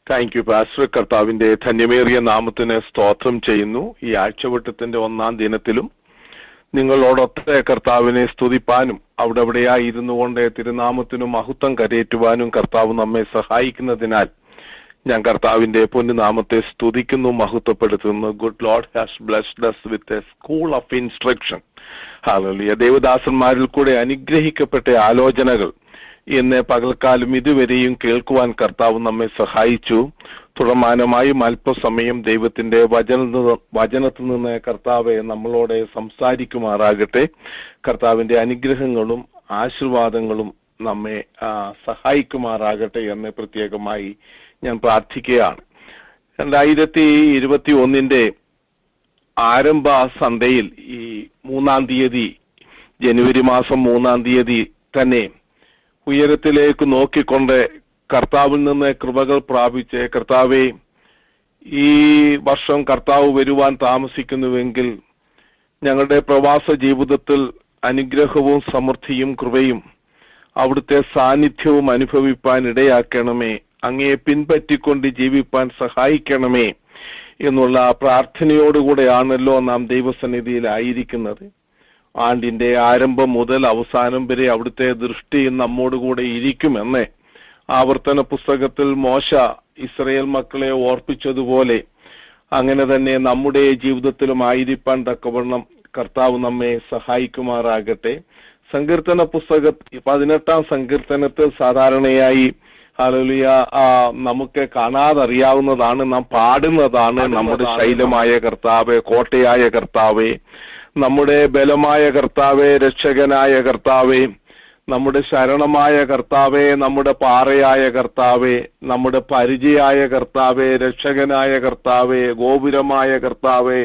thank you pastor കർത്താവിന്റെ ധന്യമേറിയ നാമത്തിന് സ്തോത്രം ചെയ്യുന്നു ഈ ആഴ്ചവട്ടത്തിന്റെ ഒന്നാം ദിനത്തിലും നിങ്ങളോടൊത്ത കർത്താവിനെ സ്തുതിപ്പാനും അവിടെ അവിടെയായി ഇരുന്നു കൊണ്ട് തിരുനാമത്തിനു മഹത്വം കരയേറ്റുവാനും കർത്താവ് നമ്മെ സഹായിക്കുന്നതിനാൽ ഞാൻ കർത്താവിന്റെ പൊന്നുനാമത്തെ സ്തുതിക്കുന്നു മഹത്വപ്പെടുത്തുന്നു good lord has blessed us with a school of instruction hallelujah ദേവദാസന്മാരിൽ കൂടെ അനുഗ്രഹിക്കപ്പെട്ട ആലോചനകൾ ഇന്ന് പകൽക്കാലം ഇതുവരെയും കേൾക്കുവാൻ കർത്താവ് നമ്മെ സഹായിച്ചു തുടർമാനമായും അല്പസമയം ദൈവത്തിന്റെ വചന വചനത്തിൽ നിന്ന് കർത്താവെ നമ്മളോട് സംസാരിക്കുമാറാകട്ടെ കർത്താവിന്റെ അനുഗ്രഹങ്ങളും ആശീർവാദങ്ങളും നമ്മെ ആ, സഹായിക്കുമാറാകട്ടെ എന്ന് പ്രത്യേകമായി ഞാൻ പ്രാർത്ഥിക്കുകയാണ് രണ്ടായിരത്തി ഇരുപത്തി ഒന്നിന്റെ ആരംഭ സന്ധ്യയിൽ ഈ മൂന്നാം തീയതി ജനുവരി മാസം മൂന്നാം തീയതി തന്നെ ഉയരത്തിലേക്ക് നോക്കിക്കൊണ്ട് കർത്താവിൽ നിന്ന് കൃപകൾ പ്രാപിച്ച് കർത്താവെ ഈ വർഷം കർത്താവ് വരുവാൻ താമസിക്കുന്നുവെങ്കിൽ ഞങ്ങളുടെ പ്രവാസ ജീവിതത്തിൽ അനുഗ്രഹവും സമൃദ്ധിയും കൃപയും അവിടുത്തെ സാന്നിധ്യവും അനുഭവിപ്പാൻ ഇടയാക്കണമേ അങ്ങയെ പിൻപറ്റിക്കൊണ്ട് ജീവിപ്പാൻ സഹായിക്കണമേ എന്നുള്ള പ്രാർത്ഥനയോടുകൂടെയാണല്ലോ നാം ദൈവസന്നിധിയിലായിരിക്കുന്നത് ആണ്ടിന്റെ ആരംഭം മുതൽ അവസാനം വരെ അവിടുത്തെ ദൃഷ്ടി നമ്മോടുകൂടെ ഇരിക്കുമെന്ന് ആവർത്തന പുസ്തകത്തിൽ മോശ ഇസ്രയേൽ മക്കളെ ഓർപ്പിച്ചതുപോലെ അങ്ങനെ തന്നെ നമ്മുടെ ജീവിതത്തിലും ആയിരിക്കാൻ തക്കവണ്ണം കർത്താവ് നമ്മെ സഹായിക്കുമാറാകട്ടെ സങ്കീർത്തന പുസ്തക പതിനെട്ടാം സങ്കീർത്തനത്തിൽ സാധാരണയായി ഹല്ലേലൂയ ആ നമുക്ക് കാണാതറിയാവുന്നതാണ് നാം പാടുന്നതാണ് നമ്മുടെ ശൈലമായ കർത്താവ് കോട്ടയായ കർത്താവേ നമ്മുടെ ബലമായ കർത്താവേ രക്ഷകനായ കർത്താവേ നമ്മുടെ ശരണമായ കർത്താവേ നമ്മുടെ പാറയായ കർത്താവേ നമ്മുടെ പരിചയായ കർത്താവേ രക്ഷകനായ കർത്താവേ ഗോപുരമായ കർത്താവേ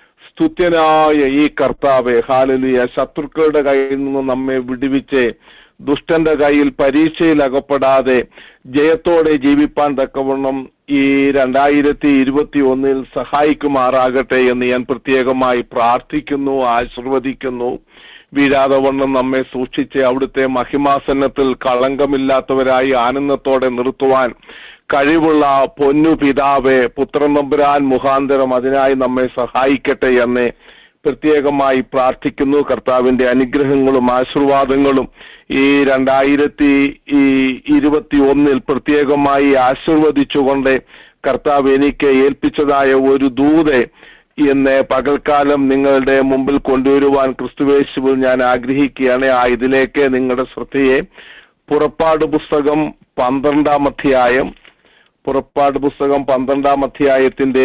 സ്തുത്യനായ ഈ കർത്താവെ ഹാലലിയ ശത്രുക്കളുടെ കയ്യിൽ നിന്ന് നമ്മെ വിടുവിച്ച് ദുഷ്ടന്റെ കയ്യിൽ പരീക്ഷയിൽ അകപ്പെടാതെ ജയത്തോടെ ജീവിപ്പാൻ തക്കവണ്ണം ഈ രണ്ടായിരത്തി ഇരുപത്തി ഒന്നിൽ സഹായിക്കുമാറാകട്ടെ എന്ന് ഞാൻ പ്രത്യേകമായി പ്രാർത്ഥിക്കുന്നു ആശീർവദിക്കുന്നു വീഴാതെ വണ്ണം നമ്മെ സൂക്ഷിച്ച് അവിടുത്തെ മഹിമാസന്നത്തിൽ കളങ്കമില്ലാത്തവരായി ആനന്ദത്തോടെ നിർത്തുവാൻ കഴിവുള്ള പൊന്നു പിതാവെ പുത്രൻ നമ്പുരാൻ മുഖാന്തരം അതിനായി നമ്മെ സഹായിക്കട്ടെ എന്ന് പ്രത്യേകമായി പ്രാർത്ഥിക്കുന്നു കർത്താവിന്റെ അനുഗ്രഹങ്ങളും ആശീർവാദങ്ങളും ഈ രണ്ടായിരത്തി ഈ ഇരുപത്തി ഒന്നിൽ പ്രത്യേകമായി ആശീർവദിച്ചുകൊണ്ട് കർത്താവ് എനിക്ക് ഏൽപ്പിച്ചതായ ഒരു ദൂതെ ഇന്ന് പകൽക്കാലം നിങ്ങളുടെ മുമ്പിൽ കൊണ്ടുവരുവാൻ ക്രിസ്തുവേശുവിൽ ഞാൻ ആഗ്രഹിക്കുകയാണ് ആ ഇതിലേക്ക് നിങ്ങളുടെ ശ്രദ്ധയെ പുറപ്പാട് പുസ്തകം പന്ത്രണ്ടാം അധ്യായം പുറപ്പാട് പുസ്തകം പന്ത്രണ്ടാം അധ്യായത്തിന്റെ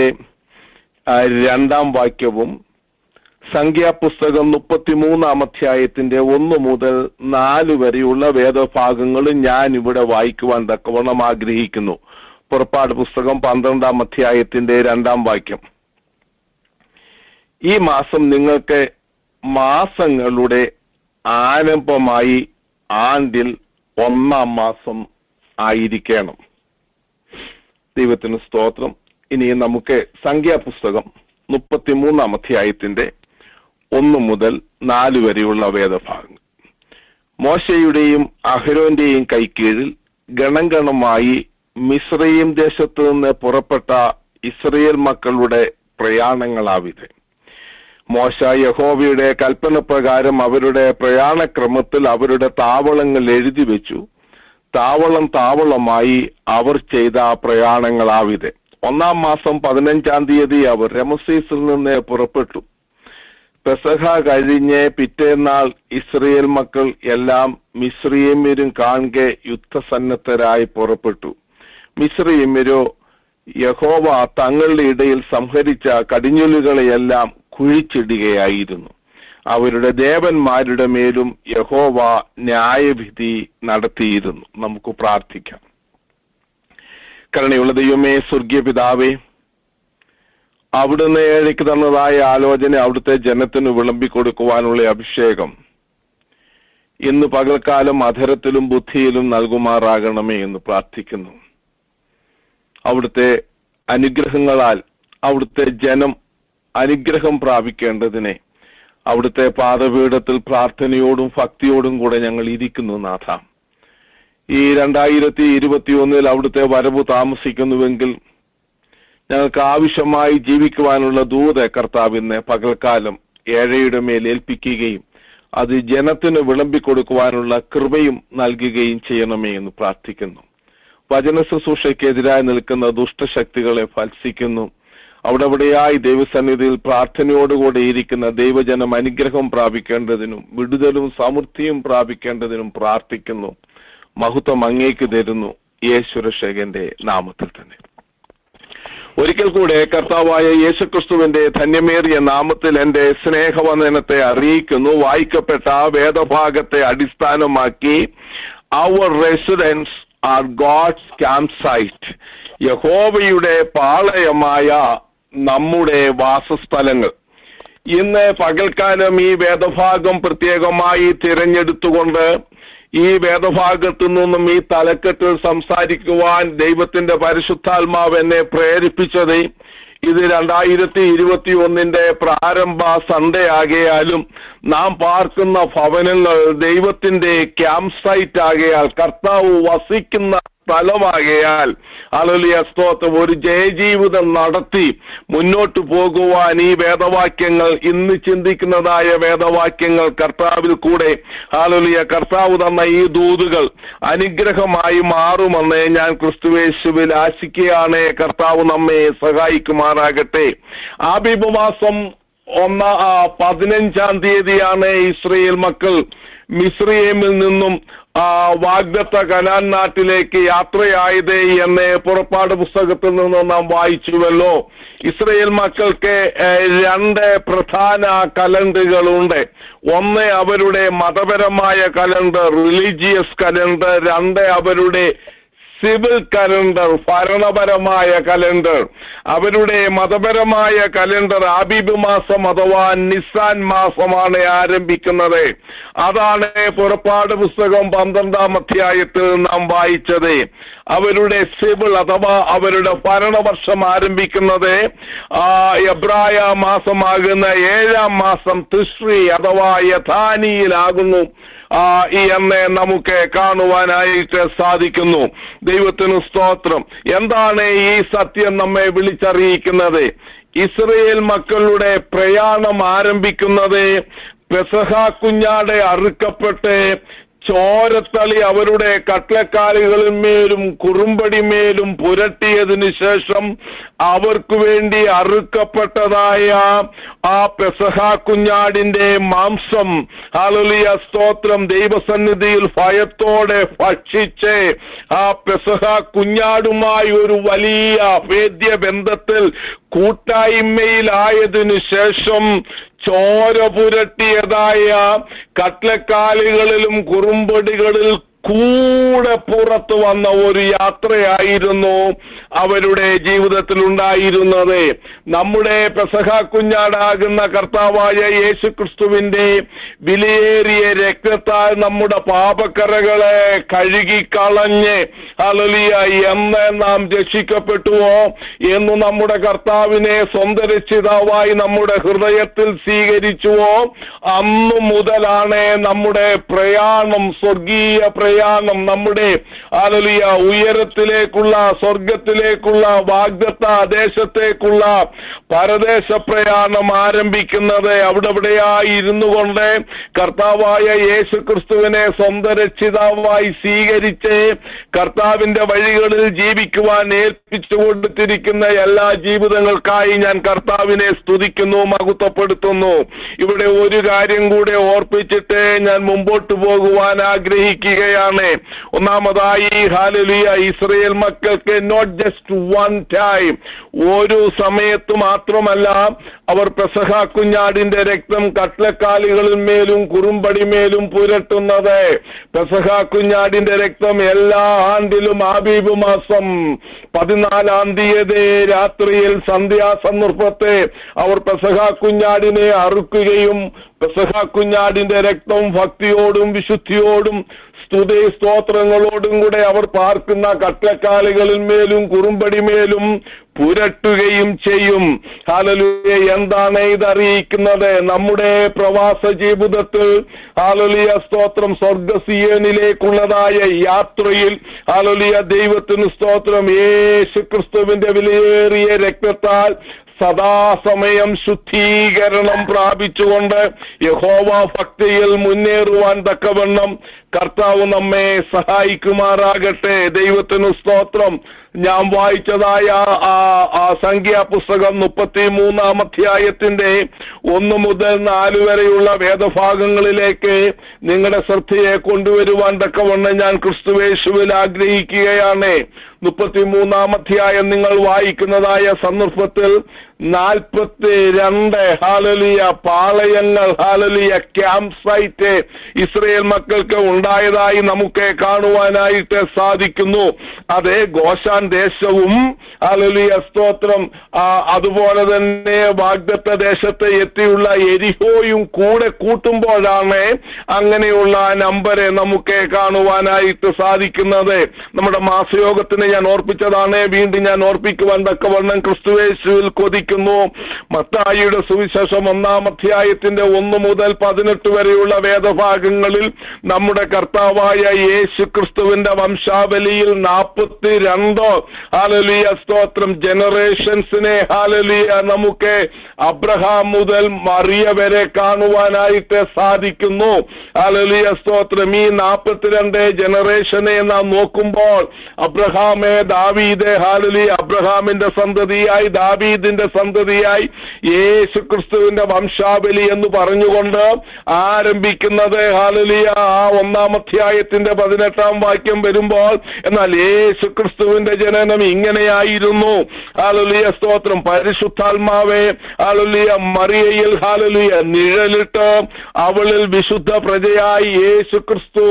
ആ, രണ്ടാം വാക്യവും സംഖ്യാപുസ്തകം മുപ്പത്തിമൂന്നാം അധ്യായത്തിന്റെ ഒന്ന് മുതൽ നാല് വരെയുള്ള വേദഭാഗങ്ങളും ഞാൻ ഇവിടെ വായിക്കുവാൻ തക്കവണ്ണം ആഗ്രഹിക്കുന്നു പുറപ്പാട് പുസ്തകം പന്ത്രണ്ടാം അധ്യായത്തിന്റെ രണ്ടാം വാക്യം ഈ മാസം നിങ്ങൾക്ക് മാസങ്ങളുടെ ആരംഭമായി ആണ്ടിൽ ഒന്നാം മാസം ആയിരിക്കണം ദൈവത്തിന് സ്തോത്രം ഇനി നമുക്ക് സംഖ്യാപുസ്തകം മുപ്പത്തിമൂന്നാം അധ്യായത്തിന്റെ ഒന്ന് മുതൽ നാല് വരെയുള്ള വേദഭാഗങ്ങൾ മോശയുടെയും അഹരോന്റെയും കൈക്കീഴിൽ ഗണം ഗണമായി മിശ്രയും ദേശത്ത് നിന്ന് പുറപ്പെട്ട ഇസ്രയേൽ മക്കളുടെ പ്രയാണങ്ങളാവിത് മോശ യഹോവയുടെ കൽപ്പന പ്രകാരം അവരുടെ പ്രയാണക്രമത്തിൽ അവരുടെ താവളങ്ങൾ എഴുതി വെച്ചു താവളം താവളമായി അവർ ചെയ്ത പ്രയാണങ്ങളാവിത് ഒന്നാം മാസം പതിനഞ്ചാം തീയതി അവർ രമസീസിൽ നിന്ന് പുറപ്പെട്ടു പെസഹ കഴിഞ്ഞ് പിറ്റേന്നാൾ ഇസ്രയേൽ മക്കൾ എല്ലാം മിശ്രീമ്യരും കാണെ യുദ്ധസന്നദ്ധരായി പുറപ്പെട്ടു മിശ്രീമ്യരോ യഹോവ തങ്ങളുടെ ഇടയിൽ സംഹരിച്ച കടിഞ്ഞുലുകളെയെല്ലാം കുഴിച്ചിടുകയായിരുന്നു അവരുടെ ദേവന്മാരുടെ മേലും യഹോവ ന്യായവിധി നടത്തിയിരുന്നു നമുക്ക് പ്രാർത്ഥിക്കാം കരുണയുള്ള ദൈവമേ സ്വർഗീയ പിതാവേ അവിടുന്ന് എനിക്ക് തന്നതായ ആലോചന അവിടുത്തെ ജനത്തിന് വിളമ്പിക്കൊടുക്കുവാനുള്ള അഭിഷേകം ഇന്ന് പകൽക്കാലം അധരത്തിലും ബുദ്ധിയിലും നൽകുമാറാകണമേ എന്ന് പ്രാർത്ഥിക്കുന്നു അവിടുത്തെ അനുഗ്രഹങ്ങളാൽ അവിടുത്തെ ജനം അനുഗ്രഹം പ്രാപിക്കേണ്ടതിനെ അവിടുത്തെ പാദപീഠത്തിൽ പ്രാർത്ഥനയോടും ഭക്തിയോടും കൂടെ ഞങ്ങൾ ഇരിക്കുന്നു നാഥ ഈ രണ്ടായിരത്തി ഇരുപത്തി ഒന്നിൽ അവിടുത്തെ വരവ് താമസിക്കുന്നുവെങ്കിൽ ഞങ്ങൾക്ക് ആവശ്യമായി ജീവിക്കുവാനുള്ള ദൂത കർത്താവിനെ പകൽക്കാലം ഏഴയുടെ മേൽ ഏൽപ്പിക്കുകയും അത് ജനത്തിന് വിളമ്പിക്കൊടുക്കുവാനുള്ള കൃപയും നൽകുകയും ചെയ്യണമേ എന്ന് പ്രാർത്ഥിക്കുന്നു വചന ശുശ്രൂഷയ്ക്കെതിരായി നിൽക്കുന്ന ദുഷ്ടശക്തികളെ ഫത്സിക്കുന്നു അവിടെ അവിടെയായി ദൈവസന്നിധിയിൽ പ്രാർത്ഥനയോടുകൂടെ ഇരിക്കുന്ന ദൈവജനം അനുഗ്രഹം പ്രാപിക്കേണ്ടതിനും വിടുതലും സമൃദ്ധിയും പ്രാപിക്കേണ്ടതിനും പ്രാർത്ഥിക്കുന്നു മഹത്വം അങ്ങേക്ക് തരുന്നു യേശുരക്ഷകന്റെ നാമത്തിൽ തന്നെ ഒരിക്കൽ കൂടെ കർത്താവായ യേശുക്രിസ്തുവിന്റെ ധന്യമേറിയ നാമത്തിൽ എന്റെ സ്നേഹവന്ദനത്തെ അറിയിക്കുന്നു വായിക്കപ്പെട്ട ആ വേദഭാഗത്തെ അടിസ്ഥാനമാക്കി അവർ residence are God's camp site യഹോവയുടെ പാളയമായ നമ്മുടെ വാസസ്ഥലങ്ങൾ ഇന്ന് പകൽക്കാലം ഈ വേദഭാഗം പ്രത്യേകമായി തിരഞ്ഞെടുത്തുകൊണ്ട് ഈ വേദഭാഗത്തു നിന്നും ഈ തലക്കെട്ടിൽ സംസാരിക്കുവാൻ ദൈവത്തിന്റെ പരിശുദ്ധാത്മാവ് എന്നെ പ്രേരിപ്പിച്ചത് ഇത് രണ്ടായിരത്തി ഇരുപത്തി ഒന്നിന്റെ പ്രാരംഭ സൺഡേ ആകയാലും നാം പാർക്കുന്ന ഭവനങ്ങൾ ദൈവത്തിന്റെ ക്യാമ്പ് സൈറ്റ് ആകയാൽ കർത്താവ് വസിക്കുന്ന സ്ഥലമാകയാൽ അലലിയ സ്തോത്രം ഒരു ജയജീവിതം നടത്തി മുന്നോട്ട് പോകുവാൻ ഈ വേദവാക്യങ്ങൾ ഇന്ന് ചിന്തിക്കുന്നതായ വേദവാക്യങ്ങൾ കർത്താവിൽ കൂടെ അലലിയ കർത്താവ് തന്ന ഈ ദൂതുകൾ അനുഗ്രഹമായി മാറുമെന്ന് ഞാൻ ക്രിസ്തുവേശുവിൽ ആശിക്കുകയാണ് കർത്താവ് നമ്മെ സഹായിക്കുമാറാകട്ടെ ആബിബ് മാസം ഒന്ന ആ, പതിനഞ്ചാം തീയതിയാണ് ഇസ്രയേൽ മക്കൾ മിസ്രിയേമിൽ നിന്നും ആ വാഗ്ദത്ത കനാൻ നാട്ടിലേക്ക് യാത്രയായത് എന്ന് പുറപ്പാട് പുസ്തകത്തിൽ നിന്ന് നാം വായിച്ചുവല്ലോ ഇസ്രയേൽ മക്കൾക്ക് ഏഹ്, രണ്ട് പ്രധാന കലണ്ടറുകളുണ്ട് ഒന്ന് അവരുടെ മതപരമായ കലണ്ടർ റിലീജിയസ് കലണ്ടർ രണ്ട് അവരുടെ സിവിൽ കലണ്ടർ ഭരണപരമായ കലണ്ടർ അവരുടെ മതപരമായ കലണ്ടർ ആബിബ് മാസം അഥവാ നിസാൻ മാസമാണ് ആരംഭിക്കുന്നത് അതാണ് പുറപ്പാട് പുസ്തകം പന്ത്രണ്ടാം അധ്യായത്തിൽ നാം വായിച്ചത് അവരുടെ സിവിൾ അഥവാ അവരുടെ ഭരണവർഷം ആരംഭിക്കുന്നത് ആ എബ്രായ മാസമാകുന്ന ഏഴാം മാസം തിശ്രീ അഥവാ യഥാനിയിലാകുന്നു ആ ഈ എന്നെ നമുക്ക് കാണുവാനായിട്ട് സാധിക്കുന്നു ദൈവത്തിന് സ്തോത്രം എന്താണ് ഈ സത്യം നമ്മെ വിളിച്ചറിയിക്കുന്നത് ഇസ്രയേൽ മക്കളുടെ പ്രയാണം ആരംഭിക്കുന്നത് പെസഹ കുഞ്ഞാടെ അറുക്കപ്പെട്ട് ചോരത്തളി അവരുടെ കട്ലക്കാലുകളിന്മേലും കുറുമ്പടിമേലും പുരട്ടിയതിനു ശേഷം അവർക്ക് വേണ്ടി അറുക്കപ്പെട്ടതായ ആ പെസഹ കുഞ്ഞാടിന്റെ മാംസം ഹാലലിയ സ്തോത്രം ദൈവസന്നിധിയിൽ ഭയത്തോടെ ഭക്ഷിച്ച് ആ പെസഹ കുഞ്ഞാടുമായി ഒരു വലിയ ഭേദ്യ ബന്ധത്തിൽ കൂട്ടായ്മയിലായതിനു ശേഷം ചോര പുരട്ടിയതായ കട്ലക്കാലുകളിലും കുറുമ്പടികളിൽ കൂടെ പുറത്തു വന്ന ഒരു യാത്രയായിരുന്നു അവരുടെ ജീവിതത്തിൽ ഉണ്ടായിരുന്നത് നമ്മുടെ പെസഹ കുഞ്ഞാടാകുന്ന കർത്താവായ യേശു ക്രിസ്തുവിന്റെ വിലയേറിയ രക്തത്താൽ നമ്മുടെ പാപക്കറകളെ കഴുകിക്കളഞ്ഞ് അലലിയ എന്ന് നാം രക്ഷിക്കപ്പെട്ടുവോ എന്ന് നമ്മുടെ കർത്താവിനെ സ്വന്തം രക്ഷിതാവായി നമ്മുടെ ഹൃദയത്തിൽ സ്വീകരിച്ചുവോ അന്നു മുതലാണ് നമ്മുടെ പ്രയാണം സ്വർഗീയ പ്രയാണം നമ്മുടെ അലലിയ ഉയരത്തിലേക്കുള്ള സ്വർഗത്തിലേക്കുള്ള വാഗ്ദത്ത ദേശത്തേക്കുള്ള പരദേശ പ്രയാണം ആരംഭിക്കുന്നത് അവിടെ ഇവിടെയായി ഇരുന്നു കൊണ്ട് കർത്താവായ യേശു ക്രിസ്തുവിനെ സ്വന്തം രക്ഷിതാവായി സ്വീകരിച്ച് കർത്താവിന്റെ വഴികളിൽ ജീവിക്കുവാൻ ഏൽപ്പിച്ചു കൊടുത്തിരിക്കുന്ന എല്ലാ ജീവിതങ്ങൾക്കായി ഞാൻ കർത്താവിനെ സ്തുതിക്കുന്നു മഹത്വപ്പെടുത്തുന്നു ഇവിടെ ഒരു കാര്യം കൂടെ ഓർപ്പിച്ചിട്ട് ഞാൻ മുമ്പോട്ട് പോകുവാൻ ആഗ്രഹിക്കുകയാണ് ഒന്നാമതായി ഹാലലിയ ഇസ്രയേൽ മക്കൾക്ക് നോട്ട് ജസ്റ്റ് വൺ ടൈം ഒരു സമയത്ത് മാത്രമല്ല അവർ പെസഹ കുഞ്ഞാടിന്റെ രക്തം കട്ലക്കാലുകളിൽ മേലും കുറുമ്പടിമേലും പുരട്ടുന്നത് പെസഹ കുഞ്ഞാടിന്റെ രക്തം എല്ലാ ആണ്ടിലും ആബീബ് മാസം പതിനാലാം തീയതി രാത്രിയിൽ സന്ധ്യാസന്ദർഭത്തെ അവർ പെസഹ കുഞ്ഞാടിനെ അറുക്കുകയും പെസഹ കുഞ്ഞാടിന്റെ രക്തം ഭക്തിയോടും വിശുദ്ധിയോടും സ്തുതി സ്തോത്രങ്ങളോടും കൂടെ അവർ പാർക്കുന്ന കട്ടക്കാലുകളിൽ മേലും കുറുമ്പടിമേലും പുരട്ടുകയും ചെയ്യും ഹാലലുയ എന്താണ് ഇത് അറിയിക്കുന്നത് നമ്മുടെ പ്രവാസ ജീവിതത്തിൽ ഹാലലിയ സ്തോത്രം സ്വർഗസിയനിലേക്കുള്ളതായ യാത്രയിൽ ഹാലലിയ ദൈവത്തിന് സ്തോത്രം യേശു ക്രിസ്തുവിന്റെ വിലയേറിയ രക്തത്താൽ സദാസമയം ശുദ്ധീകരണം പ്രാപിച്ചുകൊണ്ട് യഹോവ ഭക്തിയിൽ മുന്നേറുവാൻ തക്കവണ്ണം കർത്താവ് നമ്മെ സഹായിക്കുമാറാകട്ടെ ദൈവത്തിന് സ്തോത്രം ഞാൻ വായിച്ചതായ ആ ആ സംഖ്യാ പുസ്തകം മുപ്പത്തി മൂന്നാം അധ്യായത്തിന്റെ ഒന്ന് മുതൽ നാല് വരെയുള്ള വേദഭാഗങ്ങളിലേക്ക് നിങ്ങളുടെ ശ്രദ്ധയെ കൊണ്ടുവരുവാൻ തക്കവണ്ണം ഞാൻ ക്രിസ്തുവേശുവിൽ ആഗ്രഹിക്കുകയാണ് മുപ്പത്തി മൂന്നാം അധ്യായം നിങ്ങൾ വായിക്കുന്നതായ സന്ദർഭത്തിൽ നാൽപ്പത്തി രണ്ട് ഹാലലിയ പാളയങ്ങൾ ഹാലലിയ ക്യാമ്പ് സൈറ്റ് ഇസ്രയേൽ മക്കൾക്ക് ഉണ്ടായതായി നമുക്ക് കാണുവാനായിട്ട് സാധിക്കുന്നു അതെ ഗോശാൻ ദേശവും ഹാലലിയ സ്തോത്രം ആ, അതുപോലെ തന്നെ വാഗ്ദത്ത ദേശത്ത് എത്തിയുള്ള എരിഹോയും കൂടെ കൂട്ടുമ്പോഴാണ് അങ്ങനെയുള്ള നമ്പരെ നമുക്ക് കാണുവാനായിട്ട് സാധിക്കുന്നത് നമ്മുടെ മാസയോഗത്തിന് ഞാൻ ഓർപ്പിച്ചതാണ് വീണ്ടും ഞാൻ ഓർപ്പിക്കുവാൻ തക്കവണ്ണം ക്രിസ്തുവേശുവിൽ കൊതിക്കുന്നു മത്തായിയുടെ സുവിശേഷം ഒന്നാം അധ്യായത്തിന്റെ ഒന്ന് മുതൽ പതിനെട്ട് വരെയുള്ള വേദഭാഗങ്ങളിൽ നമ്മുടെ കർത്താവായ യേശു ക്രിസ്തുവിന്റെ വംശാവലിയിൽ നാൽപ്പത്തി രണ്ടോ ഹാലലിയ സ്തോത്രം ജനറേഷൻസിനെ ഹാലലിയ നമുക്ക് അബ്രഹാം മുതൽ മറിയ വരെ കാണുവാനായിട്ട് സാധിക്കുന്നു ഹാലലിയ സ്തോത്രം ഈ നാൽപ്പത്തിരണ്ട് ജനറേഷനെ നാം നോക്കുമ്പോൾ അബ്രഹാമെ ദാവീദ് ഹാലലി അബ്രഹാമിന്റെ സന്തതിയായി ദാവീദിന്റെ സന്തതിയായി യേശു ക്രിസ്തുവിന്റെ വംശാവലി എന്ന് പറഞ്ഞുകൊണ്ട് ആരംഭിക്കുന്നത് ഹാലലിയ ആ ഒന്നാം അധ്യായത്തിന്റെ പതിനെട്ടാം വാക്യം വരുമ്പോൾ എന്നാൽ യേശു ക്രിസ്തുവിന്റെ ജനനം ഇങ്ങനെയായിരുന്നു ഹാലലിയ സ്തോത്രം പരിശുദ്ധാത്മാവെ ഹാലലിയ മറിയയിൽ ഹാലലിയ നിഴലിട്ട് അവളിൽ വിശുദ്ധ പ്രജയായി യേശു ക്രിസ്തു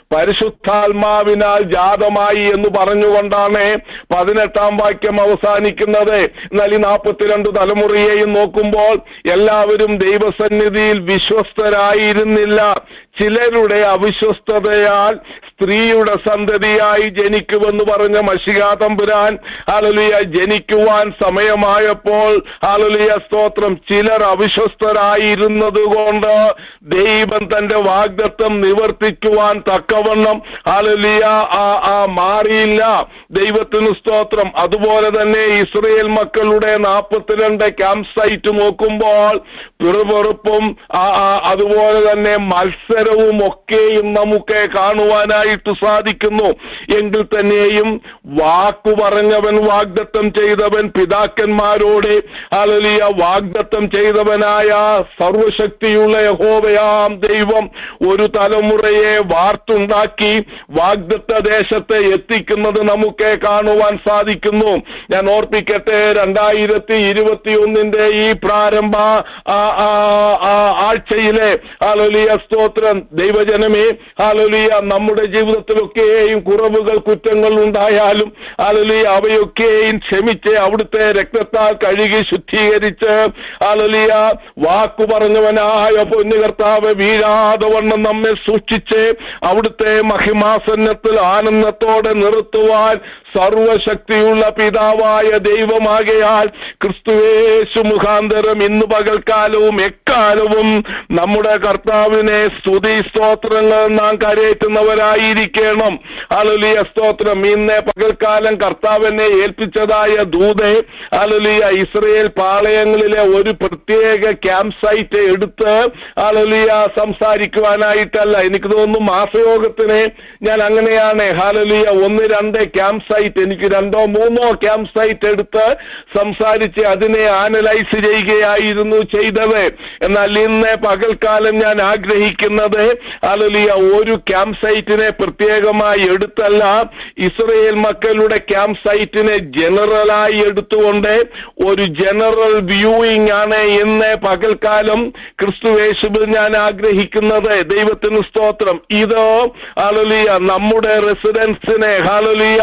പരിശുദ്ധാത്മാവിനാൽ ജാതമായി എന്ന് പറഞ്ഞുകൊണ്ടാണ് പതിനെട്ടാം വാക്യം അവസാനിക്കുന്നത് എന്നാൽ ഈ നാൽപ്പത്തിരണ്ട് തലമുറയെയും നോക്കുമ്പോൾ എല്ലാവരും ദൈവസന്നിധിയിൽ വിശ്വസ്തരായിരുന്നില്ല ചിലരുടെ അവിശ്വസ്തതയാൽ സ്ത്രീയുടെ സന്തതിയായി ജനിക്കുമെന്ന് പറഞ്ഞ മഷികാ തമ്പുരാൻ ഹാലലിയ ജനിക്കുവാൻ സമയമായപ്പോൾ ഹാലലിയ സ്തോത്രം ചിലർ അവിശ്വസ്തരായിരുന്നത് കൊണ്ട് ദൈവം തന്റെ വാഗ്ദത്വം നിവർത്തിക്കുവാൻ തക്കവണ്ണം ഹാലലിയ ആ ആ മാറിയില്ല ദൈവത്തിന് സ്തോത്രം അതുപോലെ തന്നെ ഇസ്രയേൽ മക്കളുടെ നാൽപ്പത്തിരണ്ട് ക്യാമ്പ് സൈറ്റ് നോക്കുമ്പോൾ പിറുപിറുപ്പും ആ ആ അതുപോലെ തന്നെ മത്സരവും ഒക്കെയും നമുക്ക് കാണുവാനായിട്ട് സാധിക്കുന്നു എങ്കിൽ തന്നെയും വാക്കു പറഞ്ഞവൻ വാഗ്ദത്തം ചെയ്തവൻ പിതാക്കന്മാരോട് അലലിയ വാഗ്ദത്തം ചെയ്തവനായ സർവശക്തിയുള്ള യഹോവയാം ദൈവം ഒരു തലമുറയെ വാർത്തുണ്ടാക്കി വാഗ്ദത്ത ദേശത്തെ എത്തിക്കുന്നത് നമുക്ക് കാണുവാൻ സാധിക്കുന്നു ഞാൻ ഓർപ്പിക്കട്ടെ രണ്ടായിരത്തി ഇരുപത്തി ഒന്നിന്റെ ഈ പ്രാരംഭ ആ, ആ, ആ, ആഴ്ചയിലെ ഹാലലിയ സ്തോത്രം ദൈവജനമേ ഹാലലിയ നമ്മുടെ ജീവിതത്തിലൊക്കെയും കുറവുകൾ കുറ്റങ്ങൾ ഉണ്ടായാലും ഹാലലിയ അവയൊക്കെയും ക്ഷമിച്ച് അവിടുത്തെ രക്തത്താൽ കഴുകി ശുദ്ധീകരിച്ച് ഹാലലിയ വാക്കു പറഞ്ഞവനായ പൊന്നുകർത്താവ് വീഴാതെ വണ്ണം നമ്മെ സൂക്ഷിച്ച് അവിടുത്തെ മഹിമാസന്നത്തിൽ ആനന്ദത്തോടെ നിർത്തുവാൻ സർവശക്തിയുള്ള പിതാവായ ദൈവമാകയാൽ ക്രിസ്തുവേശു മുഖാന്തരം ഇന്ന് പകൽക്കാലവും എക്കാലവും നമ്മുടെ കർത്താവിനെ സ്തുതി സ്തോത്രങ്ങൾ നാം കരയേറ്റുന്നവരായിരിക്കണം അലലിയ സ്തോത്രം ഇന്ന് പകൽക്കാലം കർത്താവിനെ ഏൽപ്പിച്ചതായ ദൂതെ അലലിയ ഇസ്രയേൽ പാളയങ്ങളിലെ ഒരു പ്രത്യേക ക്യാമ്പ് സൈറ്റ് എടുത്ത് അലലിയ സംസാരിക്കുവാനായിട്ടല്ല എനിക്ക് തോന്നുന്നു മാസയോഗത്തിന് ഞാൻ അങ്ങനെയാണ് ഹാലലിയ ഒന്ന് രണ്ട് ക്യാമ്പ് സൈറ്റ് എനിക്ക് രണ്ടോ മൂന്നോ ക്യാമ്പ് സൈറ്റ് എടുത്ത് സംസാരിച്ച് അതിനെ ആനലൈസ് ചെയ്യുകയായിരുന്നു ചെയ്തത് എന്നാൽ ഇന്ന് പകൽക്കാലം ഞാൻ ആഗ്രഹിക്കുന്നത് അലലിയ ഒരു ക്യാമ്പ് സൈറ്റിനെ പ്രത്യേകമായി എടുത്തല്ല ഇസ്രയേൽ മക്കളുടെ ക്യാമ്പ് സൈറ്റിനെ ജനറലായി എടുത്തുകൊണ്ട് ഒരു ജനറൽ വ്യൂയിങ് ആണ് ഇന്ന് പകൽക്കാലം ക്രിസ്തുവേശുവിൽ ഞാൻ ആഗ്രഹിക്കുന്നത് ദൈവത്തിന് സ്തോത്രം ഇത് ഹാലലിയ നമ്മുടെ റെസിഡൻസിനെ ഹാലലിയ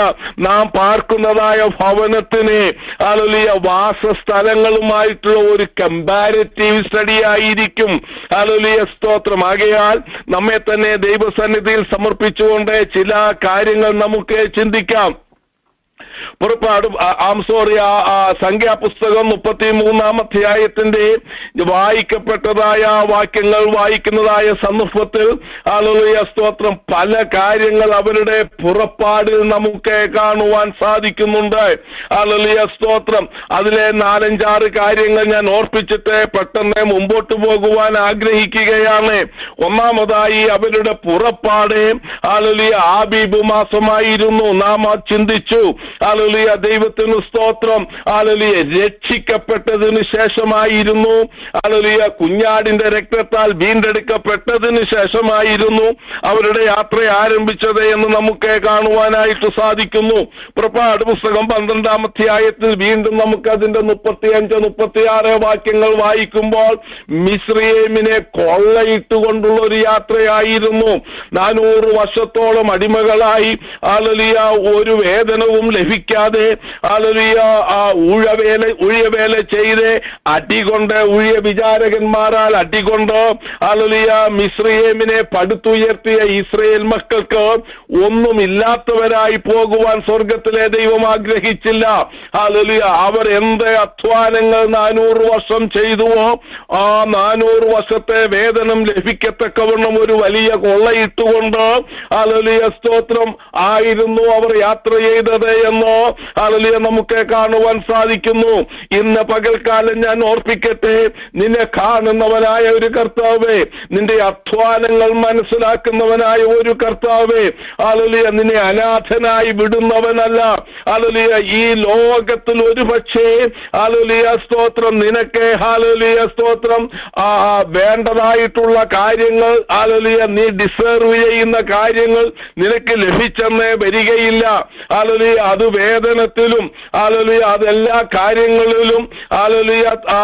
നാം പാർക്കുന്നതായ ഭവനത്തിന് ആലുലിയ വാസസ്ഥലങ്ങളുമായിട്ടുള്ള ഒരു കമ്പാരിറ്റീവ് സ്റ്റഡി ആയിരിക്കും ആലുലിയ സ്തോത്രം ആകയാൽ നമ്മെ തന്നെ ദൈവസന്നിധിയിൽ സമർപ്പിച്ചുകൊണ്ട് ചില കാര്യങ്ങൾ നമുക്ക് ചിന്തിക്കാം പുറപ്പാട് ആം സോറി ആ സംഖ്യാപുസ്തകം മുപ്പത്തി മൂന്നാം അധ്യായത്തിന്റെ വായിക്കപ്പെട്ടതായ വാക്യങ്ങൾ വായിക്കുന്നതായ സന്ദർഭത്തിൽ ആളുകളിയ സ്തോത്രം പല കാര്യങ്ങൾ അവരുടെ പുറപ്പാടിൽ നമുക്ക് കാണുവാൻ സാധിക്കുന്നുണ്ട് ആളുകളിയ സ്തോത്രം അതിലെ നാലഞ്ചാറ് കാര്യങ്ങൾ ഞാൻ ഓർപ്പിച്ചിട്ട് പെട്ടെന്ന് മുമ്പോട്ട് പോകുവാൻ ആഗ്രഹിക്കുകയാണ് ഒന്നാമതായി അവരുടെ പുറപ്പാട് ആളുലിയ ആബീബ് മാസമായിരുന്നു നാം ആ ചിന്തിച്ചു ആലുലിയ ദൈവത്തിന് സ്തോത്രം ആലുലിയ രക്ഷിക്കപ്പെട്ടതിന് ശേഷമായിരുന്നു ആലുലിയ കുഞ്ഞാടിന്റെ രക്തത്താൽ വീണ്ടെടുക്കപ്പെട്ടതിന് ശേഷമായിരുന്നു അവരുടെ യാത്ര ആരംഭിച്ചത് എന്ന് നമുക്ക് കാണുവാനായിട്ട് സാധിക്കുന്നു പുറപ്പാട് പുസ്തകം പന്ത്രണ്ടാം അധ്യായത്തിൽ വീണ്ടും നമുക്ക് അതിന്റെ മുപ്പത്തിയഞ്ച് മുപ്പത്തിയാറ് വാക്യങ്ങൾ വായിക്കുമ്പോൾ മിശ്രയേമിനെ കൊള്ളയിട്ടുകൊണ്ടുള്ള ഒരു യാത്രയായിരുന്നു നാനൂറ് വർഷത്തോളം അടിമകളായി ആലലിയ ഒരു വേതനവും ലഭിക്കാതെ ആലലിയ ആ ഊഴവേല ഊഴവേല ചെയ്ത് അടികൊണ്ട് ഊഴ വിചാരകന്മാരാൽ അടികൊണ്ട് ആലലിയ മിശ്രയേമിനെ പടുത്തുയർത്തിയ ഇസ്രയേൽ മക്കൾക്ക് ഒന്നുമില്ലാത്തവരായി പോകുവാൻ സ്വർഗത്തിലെ ദൈവം ആഗ്രഹിച്ചില്ല ആലലിയ അവർ എന്ത് അധ്വാനങ്ങൾ നാനൂറ് വർഷം ചെയ്തുവോ ആ നാനൂറ് വർഷത്തെ വേതനം ലഭിക്കത്തക്കവണ്ണം ഒരു വലിയ കൊള്ളയിട്ടുകൊണ്ട് ആലലിയ സ്തോത്രം ആയിരുന്നു അവർ യാത്ര ചെയ്തത് എന്ന് ആലലിയ നമുക്ക് കാണുവാൻ സാധിക്കുന്നു ഇന്ന് പകൽക്കാലം ഞാൻ ഓർപ്പിക്കട്ടെ നിന്നെ കാണുന്നവനായ ഒരു കർത്താവേ നിന്റെ അധ്വാനങ്ങൾ മനസ്സിലാക്കുന്നവനായ ഒരു കർത്താവേ ആലലിയ നിന്നെ അനാഥനായി വിടുന്നവനല്ല ആലലിയ ഈ ലോകത്തിൽ ഒരു പക്ഷേ ആലലിയ സ്തോത്രം നിനക്ക് ഹാലലിയ സ്തോത്രം ആ വേണ്ടതായിട്ടുള്ള കാര്യങ്ങൾ ആലലിയ നീ ഡിസേർവ് ചെയ്യുന്ന കാര്യങ്ങൾ നിനക്ക് ലഭിച്ചെന്ന് വരികയില്ല ആലലിയ അത് വേദനത്തിലും ആലലിയ അതെല്ലാ കാര്യങ്ങളിലും ആലലിയ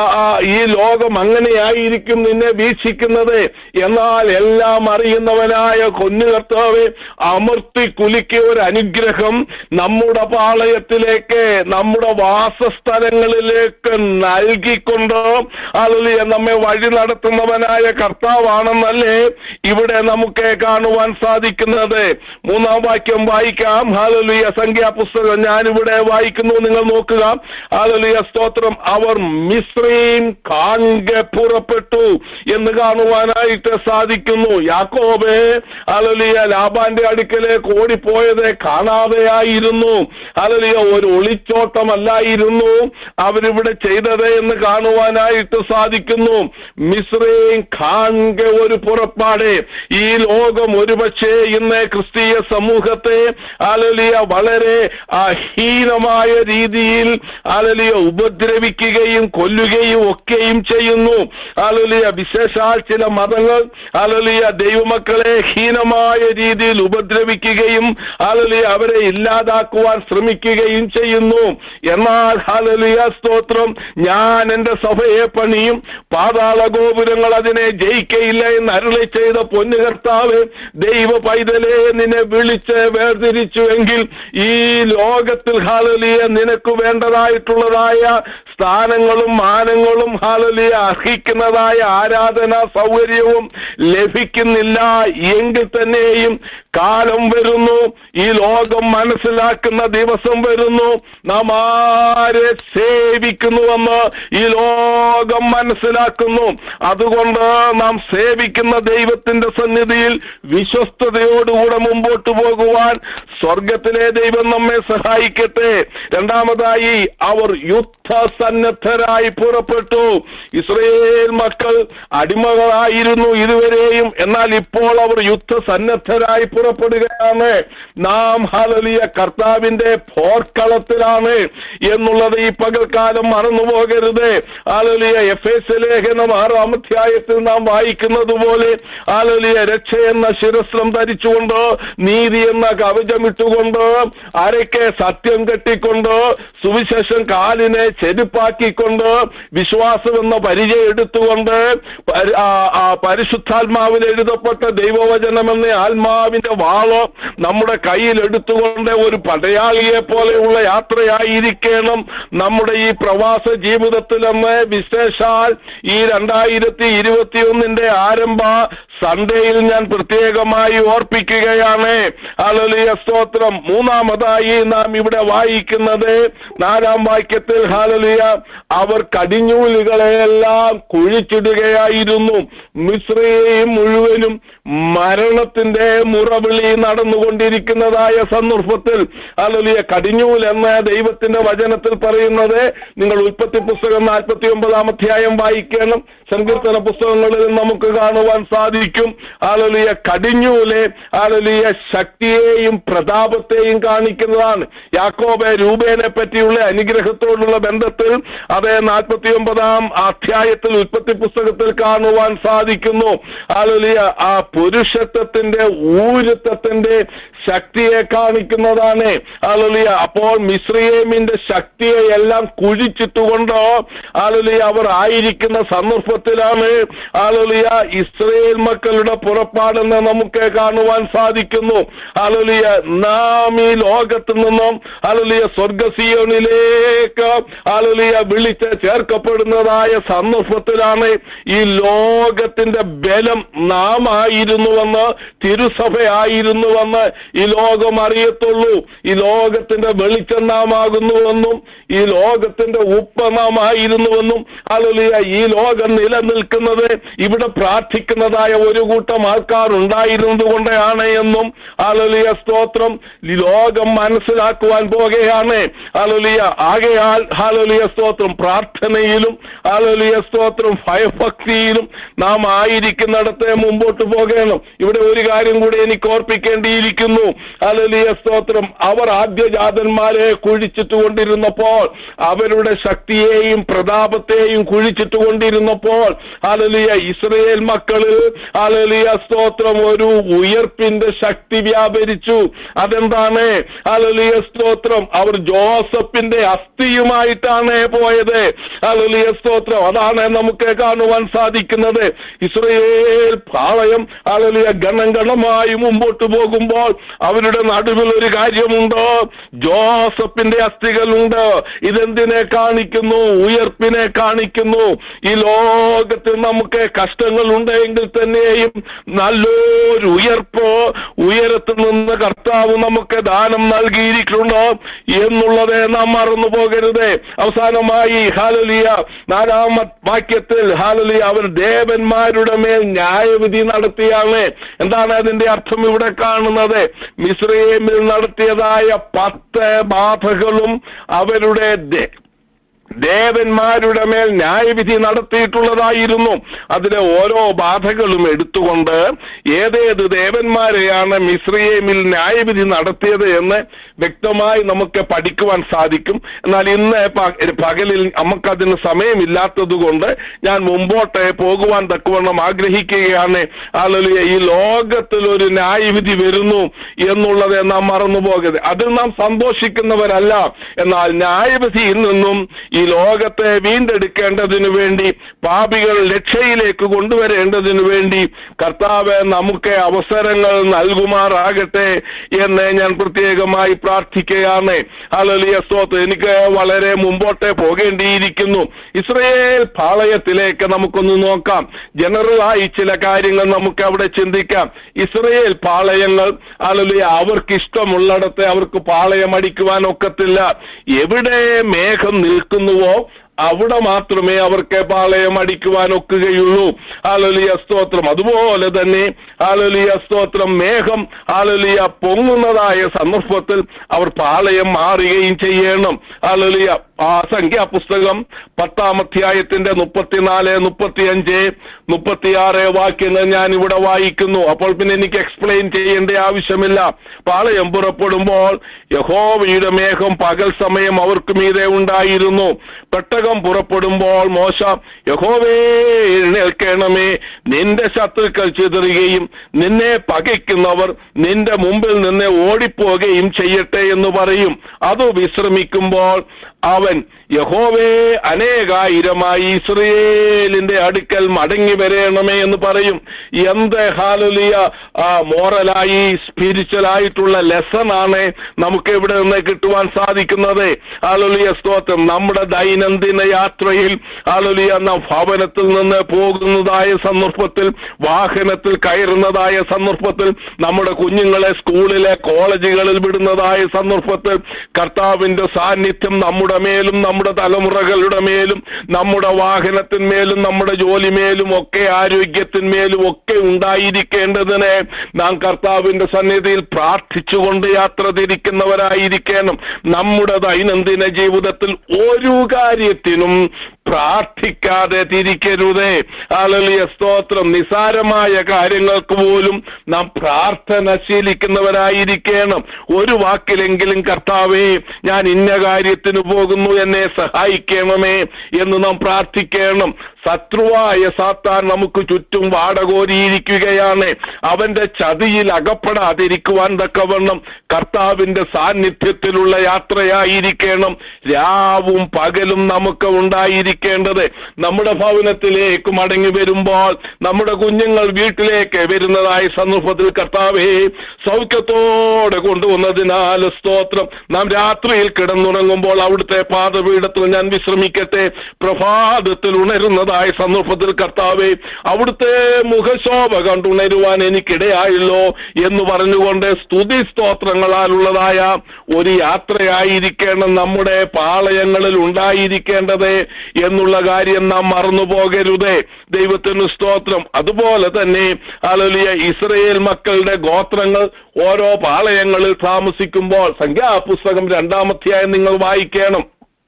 ഈ ലോകം അങ്ങനെയായിരിക്കും നിന്നെ വീക്ഷിക്കുന്നത് എന്നാൽ എല്ലാം അറിയുന്നവനായ കൊന്നുകർത്താവ് അമർത്തി കുലുക്കിയ ഒരു അനുഗ്രഹം നമ്മുടെ പാളയത്തിലേക്ക് നമ്മുടെ വാസസ്ഥലങ്ങളിലേക്ക് നൽകിക്കൊണ്ട് ആലലിയ നമ്മെ വഴി നടത്തുന്നവനായ കർത്താവാണെന്നല്ലേ ഇവിടെ നമുക്ക് കാണുവാൻ സാധിക്കുന്നത് മൂന്നാം വാക്യം വായിക്കാം ഹാലലിയ സംഖ്യാപുസ്തകം ഞാനിവിടെ വായിക്കുന്നു നിങ്ങൾ നോക്കുക ഹാലലിയ സ്തോത്രം അവർ മിശ്രീം കാൺകെ പുറപ്പെട്ടു എന്ന് കാണുവാനായിട്ട് സാധിക്കുന്നു യാക്കോബെ ഹാലലിയ ലാബാന്റെ അടുക്കലേക്ക് ഓടിപ്പോയത് കാണാതെയായിരുന്നു ഹാലലിയ ഒരു ഒളിച്ചോട്ടമല്ലായിരുന്നു അവരിവിടെ ചെയ്തത് എന്ന് കാണുവാനായിട്ട് സാധിക്കുന്നു മിശ്രീം കാൺകെ ഒരു പുറപ്പാട് ഈ ലോകം ഒരുപക്ഷെ ഇന്ന് ക്രിസ്തീയ സമൂഹത്തെ ആലലിയ വളരെ ഹീനമായ രീതിയിൽ ആലലിയ ഉപദ്രവിക്കുകയും കൊല്ലുകയും ഒക്കെയും ചെയ്യുന്നു ആലലിയ വിശേഷാൽ ചില മതങ്ങൾ ആലലിയ ദൈവമക്കളെ ഹീനമായ രീതിയിൽ ഉപദ്രവിക്കുകയും ആലലിയ അവരെ ഇല്ലാതാക്കുവാൻ ശ്രമിക്കുകയും ചെയ്യുന്നു എന്നാൽ ഹാലലിയ സ്തോത്രം ഞാൻ എന്റെ സഭയെ പണിയും പാതാള ഗോപുരങ്ങൾ അതിനെ ജയിക്കയില്ല എന്ന് അരുളി ചെയ്ത പൊന്നുകർത്താവ് ദൈവ പൈതലെ നിന്നെ വിളിച്ച് വേർതിരിച്ചുവെങ്കിൽ ഈ ലോകത്തിൽ ഹാലലിയ നിനക്ക് വേണ്ടതായിട്ടുള്ളതായ സ്ഥാനങ്ങളും മാനങ്ങളും ഹാലലിയ അർഹിക്കുന്നതായ ആരാധന സൗകര്യവും ലഭിക്കുന്നില്ല എങ്കിൽ തന്നെയും കാലം വരുന്നു ഈ ലോകം മനസ്സിലാക്കുന്ന ദിവസം വരുന്നു നാം ആരെ സേവിക്കുന്നുവെന്ന് ഈ ലോകം മനസ്സിലാക്കുന്നു അതുകൊണ്ട് നാം സേവിക്കുന്ന ദൈവത്തിന്റെ സന്നിധിയിൽ വിശ്വസ്തയോടുകൂടെ മുമ്പോട്ട് പോകുവാൻ സ്വർഗത്തിലെ ദൈവം നമ്മെ സഹായിക്കട്ടെ രണ്ടാമതായി അവർ യുദ്ധസന്നദ്ധരായി പുറപ്പെട്ടു ഇസ്രയേൽ മക്കൾ അടിമകളായിരുന്നു ഇതുവരെയും എന്നാൽ ഇപ്പോൾ അവർ യുദ്ധസന്നദ്ധരായി പുറപ്പെടുകയാണ് നാം ഹലലിയ കർത്താവിന്റെ പോർക്കളത്തിലാണ് എന്നുള്ളത് ഈ പകൽക്കാലം മറന്നു പോകരുത് ആലലിയ എഫ് എസ് ലേഖനം ആറാം അധ്യായത്തിൽ നാം വായിക്കുന്നത് പോലെ ആലലിയ രക്ഷ എന്ന ശിരസ്ത്രം ധരിച്ചുകൊണ്ട് നീതി എന്ന കവചമിട്ടുകൊണ്ട് അരയ്ക്ക് സത്യം കെട്ടിക്കൊണ്ട് സുവിശേഷം കാലിനെ ചെരുപ്പാക്കിക്കൊണ്ട് വിശ്വാസം എന്ന പരിചയം എടുത്തുകൊണ്ട് പരി- ആ, ആ പരിശുദ്ധാത്മാവിൽ എഴുതപ്പെട്ട ദൈവവചനം എന്ന ആത്മാവിന്റെ വാള് നമ്മുടെ കയ്യിൽ എടുത്തുകൊണ്ട് ഒരു പടയാളിയെ പോലെയുള്ള യാത്രയായിരിക്കണം നമ്മുടെ ഈ പ്രവാസ ജീവിതത്തിലെന്ന് വിശേഷാൽ ഈ രണ്ടായിരത്തി ഇരുപത്തി ഒന്നിന്റെ ആരംഭ സൺഡേയിൽ ഞാൻ പ്രത്യേകമായി ഓർപ്പിക്കുകയാണ് ഹാലലിയ സ്തോത്രം മൂന്നാമതായി നാം ഇവിടെ വായിക്കുന്നത് നാലാം വാക്യത്തിൽ ഹാലലിയ അവർ കടിഞ്ഞൂലുകളെയെല്ലാം കുഴിച്ചിടുകയായിരുന്നു മിശ്രയെയും മുഴുവനും മരണത്തിന്റെ മുറവിളി നടന്നുകൊണ്ടിരിക്കുന്നതായ സന്ദർഭത്തിൽ ഹാലലിയ കടിഞ്ഞൂൽ എന്ന ദൈവത്തിന്റെ വചനത്തിൽ പറയുന്നത് നിങ്ങൾ ഉൽപ്പത്തി പുസ്തകം നാൽപ്പത്തി ഒമ്പതാം അധ്യായം വായിക്കണം സങ്കീർത്തന പുസ്തകങ്ങളിൽ നമുക്ക് കാണുവാൻ സാധിക്കും ആലലിയ കടിഞ്ഞൂലെ ആലലിയ ശക്തിയെയും പ്രതാപത്തെയും കാണിക്കുന്നതാണ് യാക്കോബെ രൂപേനെ പറ്റിയുള്ള അനുഗ്രഹത്തോടുള്ള ബന്ധത്തിൽ അത് നാൽപ്പത്തി ഒമ്പതാം അധ്യായത്തിൽ ഉൽപ്പത്തി പുസ്തകത്തിൽ കാണുവാൻ സാധിക്കുന്നു ആലലിയ ആ പുരുഷത്വത്തിന്റെ ഊരുത്വത്തിന്റെ ശക്തിയെ കാണിക്കുന്നതാണ് ആലലിയ അപ്പോൾ മിശ്രിയേമിന്റെ ശക്തിയെ എല്ലാം കുഴിച്ചിട്ടുകൊണ്ട് ആലലിയ അവർ ആയിരിക്കുന്ന സന്ദർഭത്തിലാണ് ആലലിയ ഇസ്രയേൽ മക്കളുടെ പുറപ്പാടെന്ന് നമുക്ക് കാണുവാൻ സാധിക്കുന്നു ആലലിയ നാം ഈ ലോകത്ത് നിന്നും ആലലിയ സ്വർഗസിയോണിലേക്ക് ആലലിയ വിളിച്ച് ചേർക്കപ്പെടുന്നതായ സന്ദർഭത്തിലാണ് ഈ ലോകത്തിന്റെ ബലം നാം ആയിരുന്നുവെന്ന് തിരുസഭയായിരുന്നുവെന്ന് ഈ ലോകം അറിയത്തുള്ളൂ ഈ ലോകത്തിന്റെ വെളിച്ചം നാം ആകുന്നുവെന്നും ഈ ലോകത്തിന്റെ ഉപ്പ് നാം ആയിരുന്നുവെന്നും ആലലിയ ഈ ലോകം നിലനിൽക്കുന്നത് ഇവിടെ പ്രാർത്ഥിക്കുന്നതായ ഒരു കൂട്ടം ആൾക്കാർ ഉണ്ടായിരുന്നത് കൊണ്ടാണ് എന്നും ആലലിയ സ്തോത്രം ഈ ലോകം മനസ്സിലാക്കുവാൻ പോകുകയാണ് ആലലിയ ആകയാൽ ഹാലലിയ സ്തോത്രം പ്രാർത്ഥനയിലും ആലലിയ സ്തോത്രം ഭയഭക്തിയിലും നാം ആയിരിക്കുന്നിടത്തെ മുമ്പോട്ട് പോകണം ഇവിടെ ഒരു കാര്യം കൂടി എനിക്ക് ഓർപ്പിക്കേണ്ടിയിരിക്കുന്നു ആലലിയ സ്തോത്രം അവർ ആദ്യജാതന്മാരെ കുഴിച്ചിട്ട് കൊണ്ടിരുന്നപ്പോൾ അവരുടെ ശക്തിയെയും പ്രതാപത്തെയും കുഴിച്ചിട്ട് കൊണ്ടിരുന്നപ്പോൾ ആലലിയ ഇസ്രയേൽ മക്കളിൽ ആലലിയ സ്തോത്രം ഒരു ഉയർപ്പിന്റെ ശക്തി വ്യാപരിച്ചു അതെന്താണ് ആലലിയ സ്തോത്രം അവർ ജോസഫിന്റെ അസ്ഥിയുമായിട്ടാണ് പോയത് ആലലിയ സ്തോത്രം അതാണ് നമുക്ക് കാണുവാൻ സാധിക്കുന്നത് ഇസ്രയേൽ പാളയം ആലലിയ ഗണം ഗണമായി മുമ്പോട്ട് പോകുമ്പോൾ അവരുടെ നടുവിൽ ഒരു കാര്യമുണ്ട് ജോസഫിന്റെ അസ്ഥികളുണ്ട് ഇതെന്തിനെ കാണിക്കുന്നു ഉയർപ്പിനെ കാണിക്കുന്നു ഈ ലോകത്തിൽ നമുക്ക് കഷ്ടങ്ങൾ ഉണ്ടെങ്കിൽ തന്നെയും നല്ലൊരു ഉയർപ്പ് ഉയരത്തിൽ നിന്ന് കർത്താവ് നമുക്ക് ദാനം നൽകിയിരിക്കുന്നു എന്നുള്ളത് നാം മറന്നു പോകരുത് അവസാനമായി ഹാലലിയ നാലാം വാക്യത്തിൽ ഹാലലിയ അവർ ദേവന്മാരുടെ മേൽ ന്യായവിധി നടത്തിയാണ് എന്താണ് അതിന്റെ അർത്ഥം ഇവിടെ കാണുന്നത് മിശ്രയേമിൽ നടത്തിയതായ പത്ത് ബാധകളും അവരുടെ ദേ- ദേവന്മാരുടെ മേൽ ന്യായവിധി നടത്തിയിട്ടുള്ളതായിരുന്നു അതിലെ ഓരോ ബാധകളും എടുത്തുകൊണ്ട് ഏതേത് ദേവന്മാരെയാണ് മിശ്രയേമിൽ ന്യായവിധി നടത്തിയത് എന്ന് വ്യക്തമായി നമുക്ക് പഠിക്കുവാൻ സാധിക്കും എന്നാൽ ഇന്ന് പ- പകലിൽ നമുക്കതിന് സമയമില്ലാത്തത് കൊണ്ട് ഞാൻ മുമ്പോട്ട് പോകുവാൻ തക്കവണ്ണം ആഗ്രഹിക്കുകയാണ് ആളുകൾ ഈ ലോകത്തിൽ ഒരു ന്യായവിധി വരുന്നു എന്നുള്ളത് നാം മറന്നു പോകരുത് അതിൽ നാം സന്തോഷിക്കുന്നവരല്ല എന്നാൽ ന്യായവിധിയിൽ നിന്നും ഈ ലോകത്തെ വീണ്ടെടുക്കേണ്ടതിനു വേണ്ടി പാപികൾ രക്ഷയിലേക്ക് കൊണ്ടുവരേണ്ടതിനു വേണ്ടി കർത്താവ് നമുക്ക് അവസരങ്ങൾ നൽകുമാറാകട്ടെ എന്ന് ഞാൻ പ്രത്യേകമായി പ്രാർത്ഥിക്കുകയാണ് അലലിയ സ്തോത്രം എനിക്ക് വളരെ മുമ്പോട്ട് പോകേണ്ടിയിരിക്കുന്നു ഇസ്രയേൽ പാളയത്തിലേക്ക് നമുക്കൊന്ന് നോക്കാം ജനറലായി ചില കാര്യങ്ങൾ നമുക്ക് അവിടെ ചിന്തിക്കാം ഇസ്രയേൽ പാളയങ്ങൾ അലലിയ അവർക്ക് ഇഷ്ടമുള്ളിടത്ത് അവർക്ക് പാളയം അടിക്കുവാൻ ഒക്കത്തില്ല എവിടെ മേഘം നിൽക്കുന്നുവോ അവിടെ മാത്രമേ അവർക്ക് പാളയം അടിക്കുവാൻ ഒക്കുകയുള്ളൂ ആലലിയ സ്തോത്രം അതുപോലെ തന്നെ ആലലിയ സ്തോത്രം മേഘം ആലലിയ പൊങ്ങുന്നതായ സന്ദർഭത്തിൽ അവർ പാളയം മാറുകയും ചെയ്യണം ആലലിയ ആ സംഖ്യാപുസ്തകം പത്താം അധ്യായത്തിന്റെ മുപ്പത്തിനാല് മുപ്പത്തിയഞ്ച് മുപ്പത്തിയാറ് വാക്യങ്ങൾ ഞാൻ ഇവിടെ വായിക്കുന്നു അപ്പോൾ പിന്നെ എനിക്ക് എക്സ്പ്ലെയിൻ ചെയ്യേണ്ട ആവശ്യമില്ല പാളയം പുറപ്പെടുമ്പോൾ യഹോവയുടെ മേഘം പകൽ സമയം അവർക്ക് മീതെ ഉണ്ടായിരുന്നു പെട്ടകം പുറപ്പെടുമ്പോൾ മോശ യഹോവേ എഴുന്നേൽക്കണമേ നിന്റെ ശത്രുക്കൾ ചിതറുകയും നിന്നെ പകയ്ക്കുന്നവർ നിന്റെ മുമ്പിൽ നിന്ന് ഓടിപ്പോകുകയും ചെയ്യട്ടെ എന്ന് പറയും അത് വിശ്രമിക്കുമ്പോൾ അവൻ യഹോവേ അനേകായിരമായി ഇസ്രയേലിന്റെ അടുക്കൽ മടങ്ങി വരേണമേ എന്ന് പറയും എന്ത് ഹാലുലിയ ആ മോറലായി സ്പിരിച്വൽ ആയിട്ടുള്ള ലെസൺ ആണ് നമുക്ക് ഇവിടെ നിന്ന് കിട്ടുവാൻ സാധിക്കുന്നത് ഹാലുലിയ സ്തോത്രം നമ്മുടെ ദൈനംദിന യാത്രയിൽ ഹാലുലിയ നാം ഭവനത്തിൽ നിന്ന് പോകുന്നതായ സന്ദർഭത്തിൽ വാഹനത്തിൽ കയറുന്നതായ സന്ദർഭത്തിൽ നമ്മുടെ കുഞ്ഞുങ്ങളെ സ്കൂളിലെ കോളേജുകളിൽ വിടുന്നതായ സന്ദർഭത്തിൽ കർത്താവിന്റെ സാന്നിധ്യം നമ്മുടെ മേലും നമ്മുടെ തലമുറകളുടെ മേലും നമ്മുടെ വാഹനത്തിന്മേലും നമ്മുടെ ജോലിമേലും ഒക്കെ ആരോഗ്യത്തിന്മേലും ഒക്കെ ഉണ്ടായിരിക്കേണ്ടതിന് നാം കർത്താവിന്റെ സന്നിധിയിൽ പ്രാർത്ഥിച്ചുകൊണ്ട് യാത്ര തിരിക്കുന്നവരായിരിക്കണം നമ്മുടെ ദൈനംദിന ജീവിതത്തിൽ ഒരു കാര്യത്തിനും പ്രാർത്ഥിക്കാതെ തിരിക്കരുതേ ആലലിയ സ്തോത്രം നിസാരമായ കാര്യങ്ങൾക്ക് പോലും നാം പ്രാർത്ഥന ശീലിക്കുന്നവരായിരിക്കണം ഒരു വാക്കിലെങ്കിലും കർത്താവേ ഞാൻ ഇന്ന കാര്യത്തിന് പോകുന്നു എന്നെ സഹായിക്കണമേ എന്ന് നാം പ്രാർത്ഥിക്കണം ശത്രുവായ സാത്താൻ നമുക്ക് ചുറ്റും വാടകോരിയിരിക്കുകയാണ് അവന്റെ ചതിയിൽ അകപ്പെടാതിരിക്കുവാൻ തക്കവണ്ണം കർത്താവിന്റെ സാന്നിധ്യത്തിലുള്ള യാത്രയായിരിക്കണം രാവും പകലും നമുക്ക് ഉണ്ടായിരിക്കേണ്ടത് നമ്മുടെ ഭവനത്തിലേക്ക് മടങ്ങി വരുമ്പോൾ നമ്മുടെ കുഞ്ഞുങ്ങൾ വീട്ടിലേക്ക് വരുന്നതായ സന്ദർഭത്തിൽ കർത്താവേ സൗഖ്യത്തോടെ കൊണ്ടുവന്നതിനാൽ സ്തോത്രം നാം രാത്രിയിൽ കിടന്നുറങ്ങുമ്പോൾ അവിടുത്തെ പാദപീഠത്തിൽ ഞാൻ വിശ്രമിക്കട്ടെ പ്രഭാതത്തിൽ ഉണരുന്നതായ സന്ദർഭത്തിൽ കർത്താവെ അവിടുത്തെ മുഖശോഭ കണ്ടുണരുവാൻ എനിക്കിടയായല്ലോ എന്ന് പറഞ്ഞുകൊണ്ട് സ്തുതി സ്തോത്രങ്ങളാലുള്ളതായ ഒരു യാത്രയായിരിക്കണം നമ്മുടെ പാളയങ്ങളിൽ ഉണ്ടായിരിക്കേണ്ടത് എന്നുള്ള കാര്യം നാം മറന്നു പോകരുതേ ദൈവത്തിന് സ്തോത്രം അതുപോലെ തന്നെ അലലിയ ഇസ്രയേൽ മക്കളുടെ ഗോത്രങ്ങൾ ഓരോ പാളയങ്ങളിൽ താമസിക്കുമ്പോൾ സംഖ്യാപുസ്തകം രണ്ടാമധ്യായം നിങ്ങൾ വായിക്കണം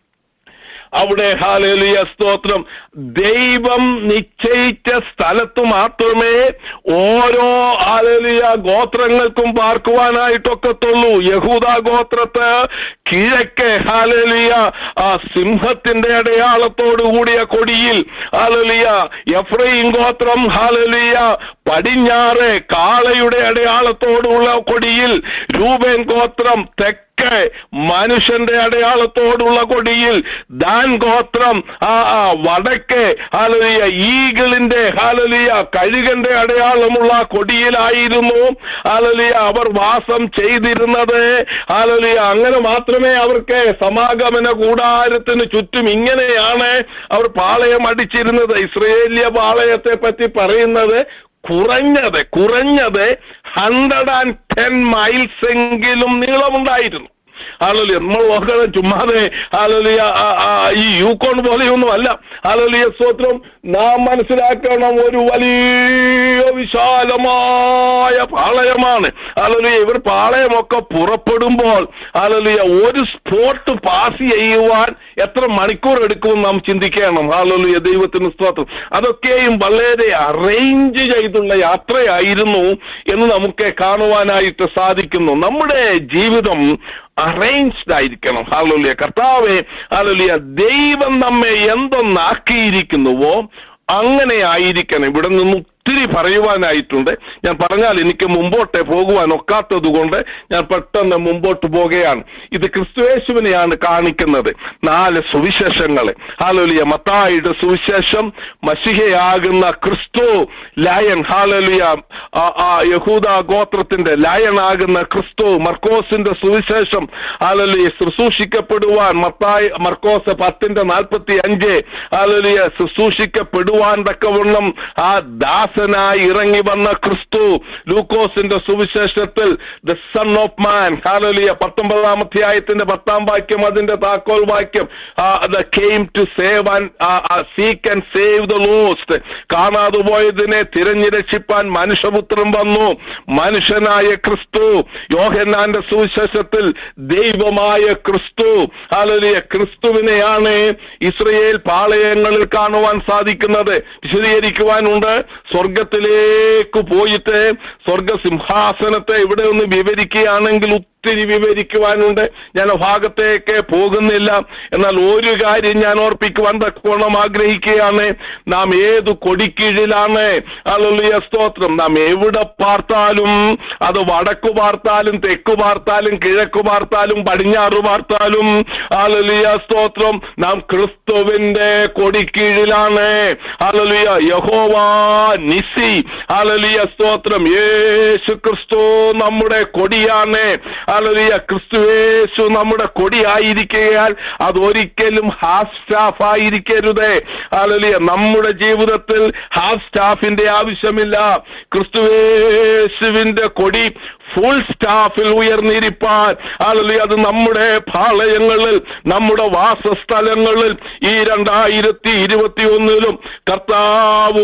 അവിടെ ഹാലേലിയ സ്തോത്രം ദൈവം നിശ്ചയിച്ച സ്ഥലത്ത് മാത്രമേ ഓരോ ഹാലേലിയ ഗോത്രങ്ങൾക്കും പാർക്കുവാനായിട്ടൊക്കത്തുള്ളൂ യഹൂദ ഗോത്രത്ത് കിഴക്ക് ഹാലേലിയ ആ സിംഹത്തിന്റെ അടയാളത്തോടു കൂടിയ കൊടിയിൽ ഹാലലിയ എഫ്രൈം ഗോത്രം ഹാലലിയ പടിഞ്ഞാറ് കാളയുടെ അടയാളത്തോടുള്ള കൊടിയിൽ രൂപേൻ ഗോത്രം തെക്ക് മനുഷ്യന്റെ അടയാളത്തോടുള്ള കൊടിയിൽ ദാൻ ഗോത്രം ആ ആ വടക്ക് ഹാലലിയ ഈഗിളിന്റെ ഹാലലിയ കഴുകന്റെ അടയാളമുള്ള കൊടിയിലായിരുന്നു ഹാലലിയ അവർ വാസം ചെയ്തിരുന്നത് ഹാലലിയ അങ്ങനെ മാത്രമേ അവർക്ക് സമാഗമന കൂടാരത്തിന് ചുറ്റും ഇങ്ങനെയാണ് അവർ പാളയം അടിച്ചിരുന്നത് ഇസ്രയേലിയ പാളയത്തെ പറ്റി പറയുന്നത് കുറഞ്ഞത് കുറഞ്ഞത് ഹൺഡ്രഡ് ആൻഡ് ടെൻ മൈൽസ് എങ്കിലും നീളമുണ്ടായിരുന്നു ആലോലിയ നമ്മൾ നോക്കണം ചുമ്മാതെ ആലോലിയ ഈ യൂക്കോൺ പോലെയൊന്നും അല്ല ആലോലിയ സ്തോത്രം നാം മനസ്സിലാക്കണം ഒരു വലിയ വിശാലമായ പാളയമാണ് ആലോലിയ ഇവർ പാളയമൊക്കെ പുറപ്പെടുമ്പോൾ ആലോലിയ ഒരു സ്പോട്ട് പാസ് ചെയ്യുവാൻ എത്ര മണിക്കൂർ എടുക്കുമെന്ന് നാം ചിന്തിക്കണം ആലോലിയ ദൈവത്തിന് സ്തോത്രം അതൊക്കെയും വളരെ അറേഞ്ച് ചെയ്തുള്ള യാത്രയായിരുന്നു എന്ന് നമുക്ക് കാണുവാനായിട്ട് സാധിക്കുന്നു നമ്മുടെ ജീവിതം അറേഞ്ച്ഡ് ആയിരിക്കണം ഹാലോലിയ കർത്താവെ ഹാലോലിയ ദൈവം നമ്മെ എന്തൊന്നാക്കിയിരിക്കുന്നുവോ അങ്ങനെ ആയിരിക്കണം ഇവിടെ നിന്ന് ഒത്തിരി പറയുവാനായിട്ടുണ്ട് ഞാൻ പറഞ്ഞാൽ എനിക്ക് മുമ്പോട്ട് പോകുവാൻ ഒക്കാത്തത് കൊണ്ട് ഞാൻ പെട്ടെന്ന് മുമ്പോട്ട് പോകുകയാണ് ഇത് ക്രിസ്തുവേശുവിനെയാണ് കാണിക്കുന്നത് നാല് സുവിശേഷങ്ങൾ ഹാലോലിയ മത്തായിയുടെ സുവിശേഷം മഷിഹയാകുന്ന ക്രിസ്തു ലയൻ ഹാലോലിയ ആ യഹൂദ ഗോത്രത്തിന്റെ ലയനാകുന്ന ക്രിസ്തു മർക്കോസിന്റെ സുവിശേഷം ഹാലോലിയ ശുശ്രൂഷിക്കപ്പെടുവാൻ മത്തായി മർക്കോസ് പത്തിന്റെ നാൽപ്പത്തി അഞ്ച് ഹാലോലിയ ശുശ്രൂഷിക്കപ്പെടുവാൻ തക്കവണ്ണം ആ ദാസ ദാസനായി ഇറങ്ങി വന്ന ക്രിസ്തു ലൂക്കോസിന്റെ സുവിശേഷത്തിൽ ദ സൺ ഓഫ് മാൻ ഹാലലിയ പത്തൊമ്പതാം അധ്യായത്തിന്റെ പത്താം വാക്യം അതിന്റെ താക്കോൽ വാക്യം came to save and seek and save the lost കാണാതെ പോയതിനെ തിരഞ്ഞു രക്ഷിപ്പാൻ മനുഷ്യപുത്രൻ വന്നു മനുഷ്യനായ ക്രിസ്തു യോഹന്നാന്റെ സുവിശേഷത്തിൽ ദൈവമായ ക്രിസ്തു ഹാലലിയ ക്രിസ്തുവിനെയാണ് ഇസ്രയേൽ പാളയങ്ങളിൽ കാണുവാൻ സാധിക്കുന്നത് വിശദീകരിക്കുവാനുണ്ട് സ്വർഗത്തിലേക്ക് പോയിട്ട് സ്വർഗസിംഹാസനത്തെ ഇവിടെ ഒന്ന് വിവരിക്കുകയാണെങ്കിൽ ഒത്തിരി വിവരിക്കുവാനുണ്ട് ഞാൻ ആ ഭാഗത്തേക്ക് പോകുന്നില്ല എന്നാൽ ഒരു കാര്യം ഞാൻ ഓർപ്പിക്കുവാൻ തക്കോണം ആഗ്രഹിക്കുകയാണ് നാം ഏത് കൊടിക്കീഴിലാണ് അല്ലുയ സ്തോത്രം നാം എവിടെ പാർത്താലും അത് വടക്കു പാർത്താലും തെക്കു പാർത്താലും കിഴക്കു പാർത്താലും പടിഞ്ഞാറ് പാർത്താലും അല്ലുയ സ്തോത്രം നാം ക്രിസ്തുവിന്റെ കൊടിക്കീഴിലാണ് അല്ലുയ യഹോവാ നിസി അല്ലുയ സ്തോത്രം യേശു ക്രിസ്തു നമ്മുടെ കൊടിയാണ് അലലിയ ക്രിസ്തുവേശു നമ്മുടെ കൊടിയായിരിക്കയാൽ അത് ഒരിക്കലും ഹാഫ് സ്റ്റാഫ് ആയിരിക്കരുത് അലലിയ നമ്മുടെ ജീവിതത്തിൽ ഹാഫ് സ്റ്റാഫിന്റെ ആവശ്യമില്ല ക്രിസ്തുവേശുവിന്റെ കൊടി ഫുൾ സ്റ്റാഫിൽ ഉയർന്നിരിപ്പാൻ അലലി അത് നമ്മുടെ പാളയങ്ങളിൽ നമ്മുടെ വാസസ്ഥലങ്ങളിൽ ഈ രണ്ടായിരത്തി ഇരുപത്തി ഒന്നിലും കർത്താവ്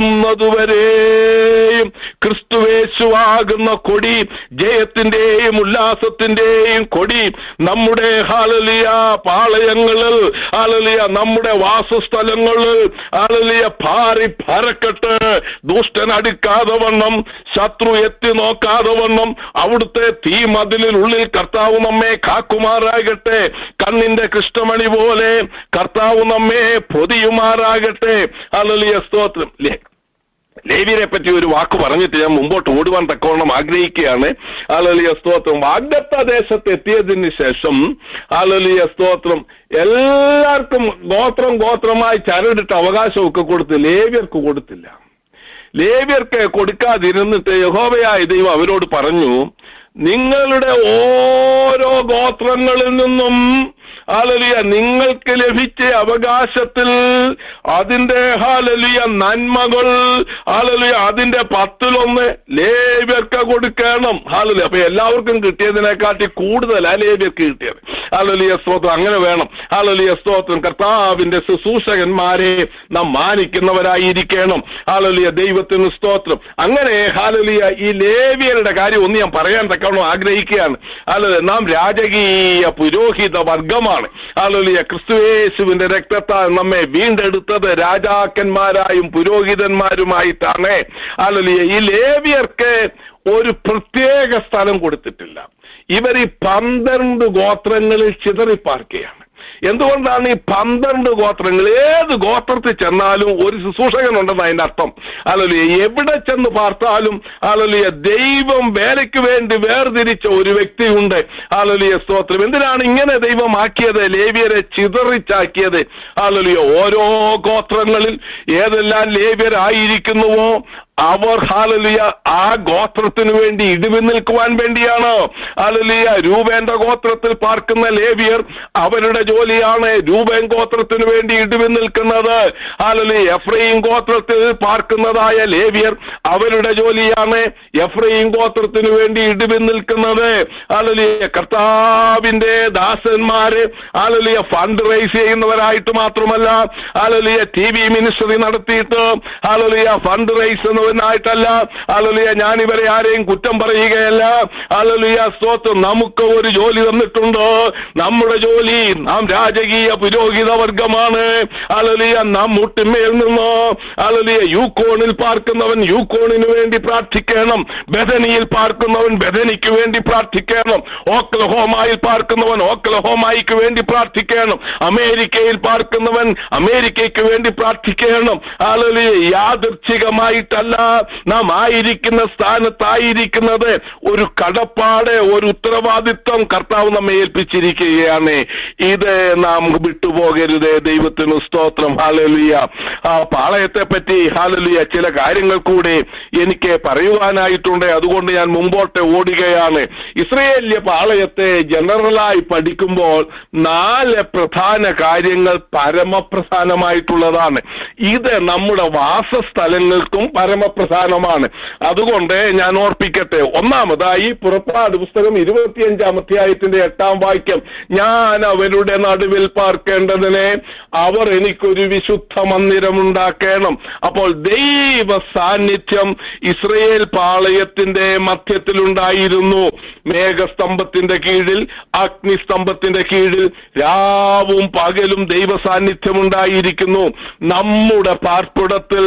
വരുന്നതുവരെയും ക്രിസ്തുവേശുവാകുന്ന കൊടി ജയത്തിന്റെയും ഉല്ലാസത്തിന്റെയും കൊടി നമ്മുടെ ഹാലലിയ പാളയങ്ങളിൽ ഹാലലിയ നമ്മുടെ വാസസ്ഥലങ്ങളിൽ ഹാലലിയ ഭാരി പരക്കട്ട് ദുഷ്ടൻ അടുക്കാതെ വണ്ണം ശത്രു എത്തി നോക്കാതെ വണ്ണം അവിടുത്തെ തീ മതിലിൽ ഉള്ളിൽ കർത്താവ് നമ്മെ കാക്കുമാറാകട്ടെ കണ്ണിന്റെ കൃഷ്ണമണി പോലെ കർത്താവ് നമ്മെ പൊതിയുമാറാകട്ടെ അലലിയ സ്തോത്രം ലേ ലേവിയരെ പറ്റി ഒരു വാക്ക് പറഞ്ഞിട്ട് ഞാൻ മുമ്പോട്ട് ഓടുവാൻ തക്കവണ്ണം ആഗ്രഹിക്കുകയാണ് ആലലിയ സ്തോത്രം വാഗ്ദത്ത ദേശത്ത് എത്തിയതിന് ശേഷം ആലലിയ സ്തോത്രം എല്ലാവർക്കും ഗോത്രം ഗോത്രമായി ചരടിട്ട് അവകാശമൊക്കെ കൊടുത്ത് ലേവ്യർക്ക് കൊടുത്തില്ല ലേവ്യർക്ക് കൊടുക്കാതിരുന്നിട്ട് യഹോവയായ ദൈവം അവരോട് പറഞ്ഞു നിങ്ങളുടെ ഓരോ ഗോത്രങ്ങളിൽ നിന്നും ഹാലലിയ നിങ്ങൾക്ക് ലഭിച്ച അവകാശത്തിൽ അതിന്റെ ഹാലലിയ നന്മകൾ ഹാലലിയ അതിന്റെ പത്തിലൊന്ന് ലേവ്യർക്ക് കൊടുക്കണം ഹാലലിയ അപ്പൊ എല്ലാവർക്കും കിട്ടിയതിനെക്കാട്ടി കൂടുതലാ ലേവ്യർക്ക് കിട്ടിയത് ഹാലലിയ സ്തോത്രം അങ്ങനെ വേണം ഹാലലിയ സ്തോത്രം കർത്താവിന്റെ ശുശ്രൂഷകന്മാരെ നാം മാനിക്കുന്നവരായിരിക്കണം ഹാലലിയ ദൈവത്തിന് സ്തോത്രം അങ്ങനെ ഹാലലിയ ഈ ലേവ്യരുടെ കാര്യം ഒന്ന് ഞാൻ പറയാൻ തക്കവണ്ണം ആഗ്രഹിക്കുകയാണ് ഹാലലിയ നാം രാജകീയ പുരോഹിത വർഗമാണ് ഹാലലിയ ക്രിസ്തുയേശുവിന്റെ രക്തത്താൽ നമ്മെ വീണ്ടെടുത്തത് രാജാക്കന്മാരായും പുരോഹിതന്മാരുമായിട്ടാണ് ഹാലലിയ ഈ ലേവ്യർക്ക് ഒരു പ്രത്യേക സ്ഥലം കൊടുത്തിട്ടില്ല ഇവർ ഈ പന്ത്രണ്ട് ഗോത്രങ്ങളിൽ ചിതറിപ്പാർക്കുകയാണ് എന്തുകൊണ്ടാണ് ഈ പന്ത്രണ്ട് ഗോത്രങ്ങൾ ഏത് ഗോത്രത്തിൽ ചെന്നാലും ഒരു ശുശ്രൂഷകൻ ഉണ്ടെന്ന് അതിന്റെ അർത്ഥം അല്ലല്ലേ എവിടെ ചെന്ന് പാർത്താലും അല്ലല്ലേ ദൈവം വേലയ്ക്ക് വേണ്ടി വേർതിരിച്ച ഒരു വ്യക്തിയുണ്ട് അല്ലലിയ സ്തോത്രം എന്തിനാണ് ഇങ്ങനെ ദൈവം ആക്കിയത് ലേവ്യരെ ചിതറിച്ചാക്കിയത് അല്ലലിയ ഓരോ ഗോത്രങ്ങളിൽ ഏതെല്ലാം ലേവ്യരായിരിക്കുന്നുവോ അവർ ഹാലലിയ ആ ഗോത്രത്തിന് വേണ്ടി ഇടിവി നിൽക്കുവാൻ വേണ്ടിയാണ് ഹാലലിയ രൂപേന്റെ ഗോത്രത്തിൽ പാർക്കുന്ന ലേവിയർ അവരുടെ ജോലിയാണ് രൂപേൻ ഗോത്രത്തിന് വേണ്ടി ഇടിവി നിൽക്കുന്നത് ഹാലലി എഫ്രൈം ഗോത്രത്തിൽ പാർക്കുന്നതായ ലേവിയർ അവരുടെ ജോലിയാണ് എഫ്രൈം ഗോത്രത്തിന് വേണ്ടി ഇടിവി നിൽക്കുന്നത് ഹാലലിയ കർത്താവിന്റെ ദാസന്മാര് ഹാലലിയ ഫണ്ട് റൈസ് ചെയ്യുന്നവരായിട്ട് മാത്രമല്ല ഹാലലിയ ടി വി മിനിസ്ട്രി നടത്തിയിട്ട് ഹാലലിയ ഫണ്ട് റൈസ് എന്നവനായിട്ടല്ല ഹാലലിയ ഞാൻ ഇവരെ ആരെയും കുറ്റം പറയുകയല്ല ഹാലലിയ സ്തോത്രം നമുക്ക് ഒരു ജോലി തന്നിട്ടുണ്ട് നമ്മുടെ ജോലി നാം രാജകീയ പുരോഹിത വർഗമാണ് ഹാലലിയ നാം മുട്ടിന്മേൽ നിന്ന് ഹാലലിയ യൂക്കോണിൽ പാർക്കുന്നവൻ യൂക്കോണിന് വേണ്ടി പ്രാർത്ഥിക്കണം ബദനിയിൽ പാർക്കുന്നവൻ ബദനിക്ക് വേണ്ടി പ്രാർത്ഥിക്കണം ഓക്ലഹോമായിൽ പാർക്കുന്നവൻ ഓക്ലഹോമായിക്ക് വേണ്ടി പ്രാർത്ഥിക്കണം അമേരിക്കയിൽ പാർക്കുന്നവൻ അമേരിക്കയ്ക്ക് വേണ്ടി പ്രാർത്ഥിക്കണം ഹാലലിയ യാദൃച്ഛികമായിട്ടല്ല നാം ആയിരിക്കുന്ന സ്ഥാനത്തായിരിക്കുന്നത് ഒരു കടപ്പാട് ഒരു ഉത്തരവാദിത്വം കർത്താവ് നമ്മെ ഏൽപ്പിച്ചിരിക്കുകയാണ് ഇത് നാം വിട്ടുപോകരുത് ദൈവത്തിന് സ്തോത്രം ഹാലലിയ ആ പാളയത്തെ പറ്റി ഹാലലിയ ചില കാര്യങ്ങൾ കൂടെ എനിക്ക് പറയുവാനായിട്ടുണ്ട് അതുകൊണ്ട് ഞാൻ മുമ്പോട്ട് ഓടുകയാണ് ഇസ്രയേലിയ പാളയത്തെ ജനറലായി പഠിക്കുമ്പോൾ നാല് പ്രധാന കാര്യങ്ങൾ പരമപ്രധാനമായിട്ടുള്ളതാണ് ഇത് നമ്മുടെ വാസസ്ഥലങ്ങൾക്കും പരമ പരമപ്രധാനമാണ് അതുകൊണ്ട് ഞാൻ ഓർപ്പിക്കട്ടെ ഒന്നാമതായി പുറപ്പാട് പുസ്തകം ഇരുപത്തിയഞ്ചാം അധ്യായത്തിന്റെ എട്ടാം വാക്യം ഞാൻ അവരുടെ നടുവിൽ പാർക്കേണ്ടതിനെ അവർ എനിക്കൊരു വിശുദ്ധ മന്ദിരം ഉണ്ടാക്കണം അപ്പോൾ ദൈവ സാന്നിധ്യം ഇസ്രയേൽ പാളയത്തിന്റെ മധ്യത്തിലുണ്ടായിരുന്നു മേഘസ്തംഭത്തിന്റെ കീഴിൽ അഗ്നിസ്തംഭത്തിന്റെ കീഴിൽ രാവും പകലും ദൈവ സാന്നിധ്യം ഉണ്ടായിരിക്കുന്നു നമ്മുടെ പാർപ്പിടത്തിൽ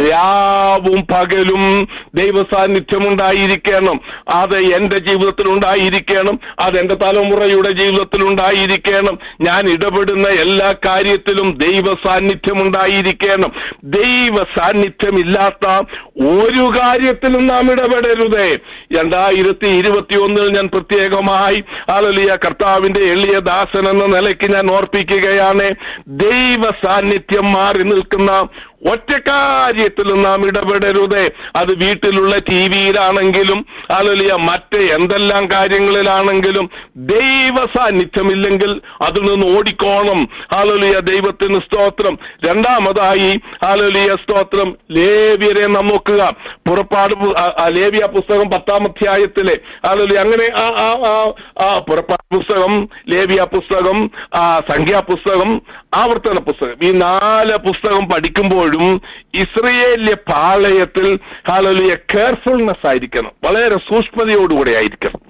രാവും പകലും ദൈവ സാന്നിധ്യം ഉണ്ടായിരിക്കണം അത് എന്റെ ജീവിതത്തിൽ ഉണ്ടായിരിക്കണം അത് എന്റെ തലമുറയുടെ ജീവിതത്തിൽ ഉണ്ടായിരിക്കണം ഞാൻ ഇടപെടുന്ന എല്ലാ കാര്യത്തിലും ദൈവ സാന്നിധ്യം ഉണ്ടായിരിക്കണം ദൈവ സാന്നിധ്യം ഇല്ലാത്ത ഒരു കാര്യത്തിലും നാം ഇടപെടരുതേ രണ്ടായിരത്തി ഇരുപത്തി ഒന്നിൽ ഞാൻ പ്രത്യേകമായി ആലലിയ കർത്താവിന്റെ എളിയ ദാസൻ എന്ന നിലയ്ക്ക് ഞാൻ ഓർപ്പിക്കുകയാണ് ദൈവ സാന്നിധ്യം മാറി നിൽക്കുന്ന ഒറ്റ കാര്യത്തിലും നാം ഇടപെടരുതേ അത് വീട്ടിലുള്ള ടി വിയിലാണെങ്കിലും അലലിയ മറ്റ് എന്തെല്ലാം കാര്യങ്ങളിലാണെങ്കിലും ദൈവ സാന്നിധ്യമില്ലെങ്കിൽ അതിൽ നിന്ന് ഓടിക്കോണം ആലലിയ ദൈവത്തിന് സ്തോത്രം രണ്ടാമതായി ആലലിയ സ്തോത്രം ലേവ്യരെ നാം നോക്കുക പുറപ്പാട് പു- ആ- ആ ലേവ്യ പുസ്തകം പത്താം അധ്യായത്തിലെ ആലലിയ അങ്ങനെ ആ ആ ആ ആ പുറപ്പാട് പുസ്തകം ലേവ്യ പുസ്തകം ആ സംഖ്യാ പുസ്തകം ആവർത്തന പുസ്തകം ഈ നാല് പുസ്തകം പഠിക്കുമ്പോഴും ഇസ്രയേലിയ പാളയത്തിൽ ഹാലലിയ കെയർഫുൾനെസ് ആയിരിക്കണം വളരെ സൂക്ഷ്മതയോടുകൂടെ ആയിരിക്കണം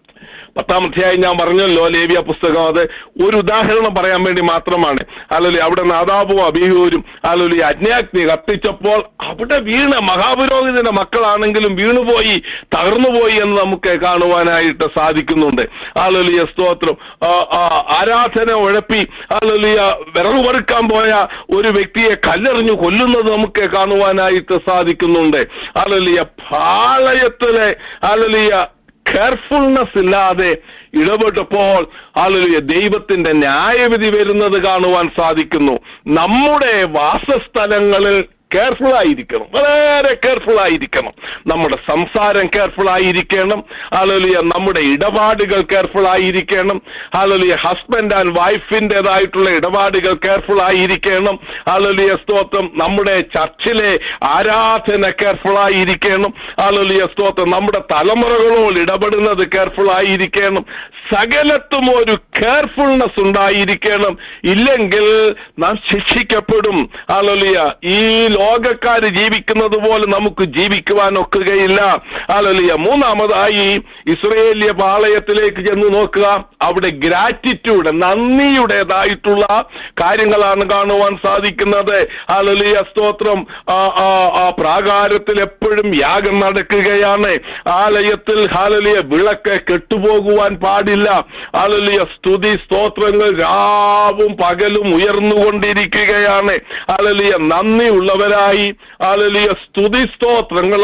പത്താം അധ്യായം ഞാൻ പറഞ്ഞല്ലോ ലേവ്യ പുസ്തകം അത് ഒരു ഉദാഹരണം പറയാൻ വേണ്ടി മാത്രമാണ് അല്ലല്ലേ അവിടെ നാദാബും അബിഹൂരും അല്ലല്ലേ അജ്ഞാഗ്നി കത്തിച്ചപ്പോൾ അവിടെ വീണ മഹാപുരോഹിതന്റെ മക്കളാണെങ്കിലും വീണുപോയി തകർന്നുപോയി എന്ന് നമുക്ക് കാണുവാനായിട്ട് സാധിക്കുന്നുണ്ട് ആലലിയ സ്തോത്രം ആ, ആ, ആരാധന ഉഴപ്പി ആലലിയ വിറകു പെറുക്കാൻ പോയ ഒരു വ്യക്തിയെ കല്ലെറിഞ്ഞു കൊല്ലുന്നത് നമുക്ക് കാണുവാനായിട്ട് സാധിക്കുന്നുണ്ട് ആലലിയ പാളയത്തിലെ ആലലിയ കെയർഫുൾനെസ് ഇല്ലാതെ ഇടപെട്ടപ്പോൾ ആളുകൾ ദൈവത്തിന്റെ ന്യായവിധി വരുന്നത് കാണുവാൻ സാധിക്കുന്നു നമ്മുടെ വാസസ്ഥലങ്ങളിൽ കെയർഫുൾ ആയിരിക്കണം വളരെ കെയർഫുൾ ആയിരിക്കണം നമ്മുടെ സംസാരം കെയർഫുൾ ആയിരിക്കണം ആലോലിയ നമ്മുടെ ഇടപാടുകൾ കെയർഫുൾ ആയിരിക്കണം ആലോലിയ ഹസ്ബൻഡ് ആൻഡ് വൈഫിൻ്റെതായിട്ടുള്ള ഇടപാടുകൾ കെയർഫുൾ ആയിരിക്കണം ആലോലിയ സ്തോത്രം നമ്മുടെ ചർച്ചിലെ ആരാധന കെയർഫുൾ ആയിരിക്കണം ആലോലിയ സ്തോത്രം നമ്മുടെ തലമുറകളോട് ഇടപെടുന്നത് കെയർഫുൾ ആയിരിക്കണം സകലത്തും ഒരു കെയർഫുൾനെസ് ഉണ്ടായിരിക്കണം ഇല്ലെങ്കിൽ നാം ശിക്ഷിക്കപ്പെടും ആലോലിയ ഈ ലോകക്കാര് ജീവിക്കുന്നത് പോലെ നമുക്ക് ജീവിക്കുവാൻ ഒക്കുകയില്ല ആലോലിയ മൂന്നാമതായി ഇസ്രയേലിയ പാളയത്തിലേക്ക് ചെന്ന് നോക്കുക അവിടെ ഗ്രാറ്റിറ്റ്യൂഡ് നന്ദിയുടേതായിട്ടുള്ള കാര്യങ്ങളാണ് കാണുവാൻ സാധിക്കുന്നത് ആലോലിയ സ്തോത്രം ആ, ആ, ആ പ്രാകാരത്തിൽ എപ്പോഴും യാഗം നടക്കുകയാണ് ആലയത്തിൽ ഹാലലിയ വിളക്ക് കെട്ടുപോകുവാൻ പാടില്ല ആലലിയ സ്തുതി സ്തോത്രങ്ങൾ രാവും പകലും ഉയർന്നുകൊണ്ടിരിക്കുകയാണ് ആലലിയ നന്ദിയുള്ളവരായി ആലലിയ സ്തുതി സ്തോത്രങ്ങൾ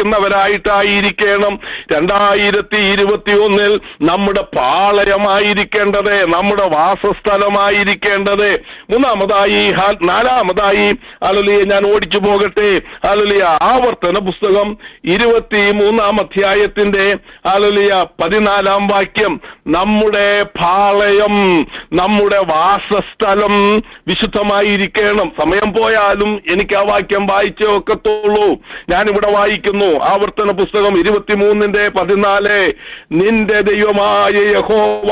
അർപ്പിക്കുന്നവരായിട്ടായിരിക്കണം രണ്ടായിരത്തി ഇരുപത്തി ഒന്നിൽ നമ്മുടെ പാളയമായിരിക്കേണ്ടത് നമ്മുടെ വാസസ്ഥലമായിരിക്കേണ്ടത് മൂന്നാമതായി ഹാ- നാലാമതായി ആലലിയ ഞാൻ ഓടിച്ചു പോകട്ടെ ആലലിയ ആവർത്തന പുസ്തകം ഇരുപത്തി മൂന്നാം അധ്യായത്തിന്റെ ആലലിയ പതിനാലാം വാക്യം നമ്മുടെ പാളയം നമ്മുടെ വാസസ്ഥലം വിശുദ്ധമായിരിക്കണം സമയം പോയാലും എനിക്ക് ആ വാക്യം വായിച്ചേ ഒക്കത്തുള്ളൂ ഞാനിവിടെ വായിക്കുന്നു ആവർത്തന പുസ്തകം ഇരുപത്തിമൂന്നിന്റെ പതിനാല് നിന്റെ ദൈവമായ യഹോവ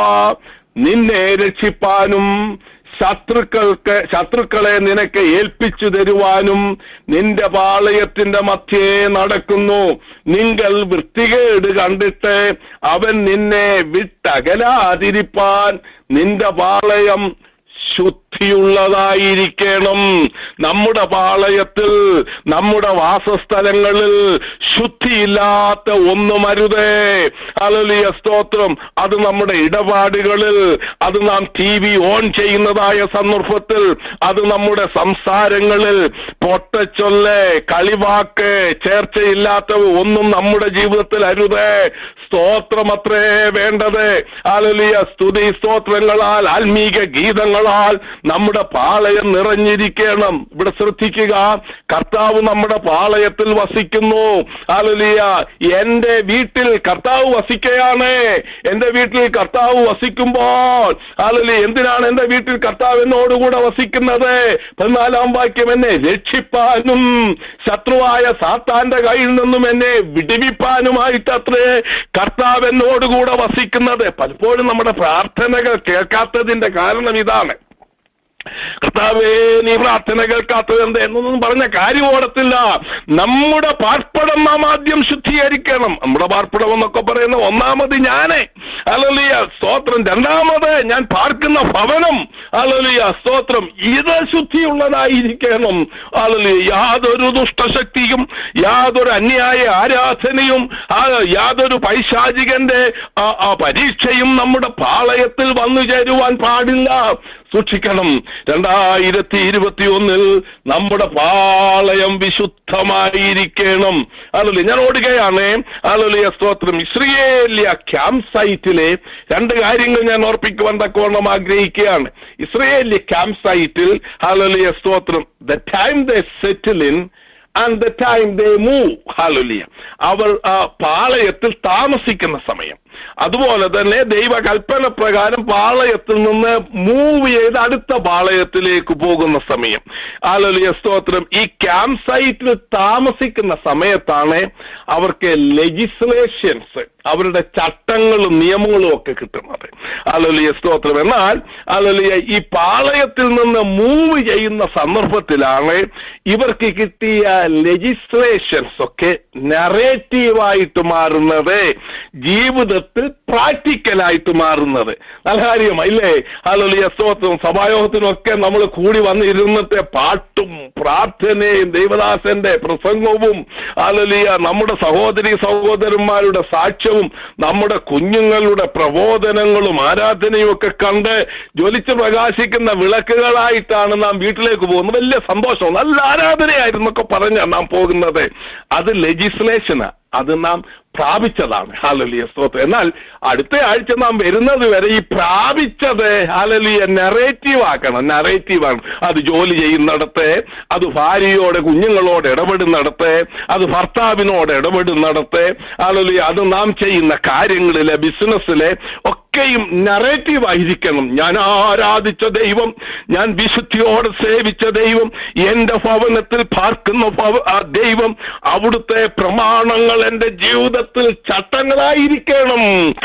നിന്നെ രക്ഷിപ്പാനും ശത്രുക്കൾക്ക് ശത്രുക്കളെ നിനക്ക് ഏൽപ്പിച്ചു തരുവാനും നിന്റെ പാളയത്തിന്റെ മധ്യേ നടക്കുന്നു നിങ്ങൾ വൃത്തികേട് കണ്ടിട്ട് അവൻ നിന്നെ വിട്ടകലാതിരിപ്പാൻ നിന്റെ പാളയം ശുദ്ധിയുള്ളതായിരിക്കണം നമ്മുടെ പാളയത്തിൽ നമ്മുടെ വാസസ്ഥലങ്ങളിൽ ശുദ്ധിയില്ലാത്ത ഒന്നും അരുതേ അലലിയ സ്തോത്രം അത് നമ്മുടെ ഇടപാടുകളിൽ അത് നാം ടി വി ഓൺ ചെയ്യുന്നതായ സന്ദർഭത്തിൽ അത് നമ്മുടെ സംസാരങ്ങളിൽ പൊട്ടച്ചൊല്ല് കളിവാക്ക് ചേർച്ചയില്ലാത്തവ ഒന്നും നമ്മുടെ ജീവിതത്തിൽ അരുതേ സ്തോത്രമത്രേ വേണ്ടത് ആലലിയ സ്തുതി സ്തോത്രങ്ങളാൽ ആത്മീക ഗീതങ്ങളാൽ നമ്മുടെ പാളയം നിറഞ്ഞിരിക്കണം ഇവിടെ ശ്രദ്ധിക്കുക കർത്താവ് നമ്മുടെ പാളയത്തിൽ വസിക്കുന്നു ഹാലലിയ എന്റെ വീട്ടിൽ കർത്താവ് വസിക്കുകയാണ് എന്റെ വീട്ടിൽ കർത്താവ് വസിക്കുമ്പോൾ ഹാലലി എന്തിനാണ് എന്റെ വീട്ടിൽ കർത്താവ് എന്നോടുകൂടെ വസിക്കുന്നത് പതിനാലാം വാക്യം എന്നെ രക്ഷിപ്പാനും ശത്രുവായ സാത്താന്റെ കയ്യിൽ നിന്നും എന്നെ വിടിവിപ്പാനുമായിട്ട് അത്രേ കർത്താവ് എന്നോടുകൂടെ വസിക്കുന്നത് പലപ്പോഴും നമ്മുടെ പ്രാർത്ഥനകൾ കേൾക്കാത്തതിന്റെ കാരണം ഇതാണ് കർത്താവേ നീ പ്രാർത്ഥന കേൾക്കാത്തത് എന്ത് എന്നൊന്നും പറഞ്ഞ കാര്യം ഓടത്തില്ല നമ്മുടെ പാർപ്പടം നാം ആദ്യം ശുദ്ധീകരിക്കണം നമ്മുടെ പാർപ്പടം എന്നൊക്കെ പറയുന്ന ഒന്നാമത് ഞാനേ അലലിയ സ്തോത്രം രണ്ടാമത് ഞാൻ പാർക്കുന്ന ഭവനം അലലിയ സ്തോത്രം ഇത് ശുദ്ധിയുള്ളതായിരിക്കണം അലലിയ യാതൊരു ദുഷ്ടശക്തിയും യാതൊരു അന്യായ ആരാധനയും ആ യാതൊരു പൈശാചികന്റെ ആ ആ പരീക്ഷയും നമ്മുടെ പാളയത്തിൽ വന്നു ചേരുവാൻ പാടില്ല സൂക്ഷിക്കണം രണ്ടായിരത്തി ഇരുപത്തി ഒന്നിൽ നമ്മുടെ പാളയം വിശുദ്ധമായിരിക്കണം അല്ലല്ലേ ഞാൻ ഓടുകയാണ് അല്ലല്ലേ സ്തോത്രം ഇസ്രയേലിയ ക്യാമ്പ് സൈറ്റിലെ രണ്ട് കാര്യങ്ങൾ ഞാൻ ഓർപ്പിക്കുവാൻ തക്കവണ്ണം ആഗ്രഹിക്കുകയാണ് ഇസ്രയേലിയ ക്യാമ്പ് സൈറ്റിൽ അല്ലല്ലേ സ്തോത്രം the time they settle in and the time they move hallelujah അവർ ആ പാളയത്തിൽ താമസിക്കുന്ന സമയം അതുപോലെ തന്നെ ദൈവകൽപ്പന പ്രകാരം പാളയത്തിൽ നിന്ന് മൂവ് ചെയ്ത് അടുത്ത പാളയത്തിലേക്ക് പോകുന്ന സമയം ആലോലിയ സ്തോത്രം ഈ ക്യാമ്പ് സൈറ്റിൽ താമസിക്കുന്ന സമയത്താണ് അവർക്ക് ലെജിസ്ലേഷൻസ് അവരുടെ ചട്ടങ്ങളും നിയമങ്ങളും ഒക്കെ കിട്ടുന്നത് ആലോലിയ സ്തോത്രം എന്നാൽ ആലോലിയ ഈ പാളയത്തിൽ നിന്ന് മൂവ് ചെയ്യുന്ന സന്ദർഭത്തിലാണ് ഇവർക്ക് കിട്ടിയ ലെജിസ്ലേഷൻസ് ഒക്കെ നറേറ്റീവായിട്ട് മാറുന്നത് ജീവിതത്തിൽ പ്രാക്ടിക്കലായിട്ട് മാറുന്നത് നല്ല കാര്യമായി ഇല്ലേ ആലോലിയ സ്തോത്രം സഭായോഗത്തിനും ഒക്കെ നമ്മൾ കൂടി വന്നിരുന്നത്തെ പാട്ടും പ്രാർത്ഥനയും ദൈവദാസന്റെ പ്രസംഗവും ആലോലിയ നമ്മുടെ സഹോദരി സഹോദരന്മാരുടെ സാക്ഷ്യവും നമ്മുടെ കുഞ്ഞുങ്ങളുടെ പ്രബോധനങ്ങളും ആരാധനയും ഒക്കെ കണ്ട് ജ്വലിച്ച് പ്രകാശിക്കുന്ന വിളക്കുകളായിട്ടാണ് നാം വീട്ടിലേക്ക് പോകുന്നത് വലിയ സന്തോഷം നല്ല ആരാധനയായിരുന്നൊക്കെ പറഞ്ഞാണ് നാം പോകുന്നത് അത് ലെജിസ്ലേഷനാ അത് നാം പ്രാപിച്ചതാണ് ഹാലലിയ സ്തോത്രം എന്നാൽ അടുത്ത ആഴ്ച നാം വരുന്നത് വരെ ഈ പ്രാപിച്ചത് ഹാലലിയ നെറേറ്റീവ് ആക്കണം നെറേറ്റീവ് ആണ് അത് ജോലി ചെയ്യുന്നിടത്ത് അത് ഭാര്യയോട് കുഞ്ഞുങ്ങളോട് ഇടപെടുന്നിടത്ത് അത് ഭർത്താവിനോട് ഇടപെടുന്നിടത്ത് ഹാലലിയ അത് നാം ചെയ്യുന്ന കാര്യങ്ങളിലെ ബിസിനസ്സിലെ ഒക്കെയും നറേറ്റീവ് ആയിരിക്കണം ഞാൻ ആരാധിച്ച ദൈവം ഞാൻ വിശുദ്ധിയോടെ സേവിച്ച ദൈവം എന്റെ ഭവനത്തിൽ പാർക്കുന്ന ഭവ- ആ ദൈവം അവിടുത്തെ പ്രമാണങ്ങൾ എന്റെ ജീവിതത്തിൽ ചട്ടങ്ങളായിരിക്കണം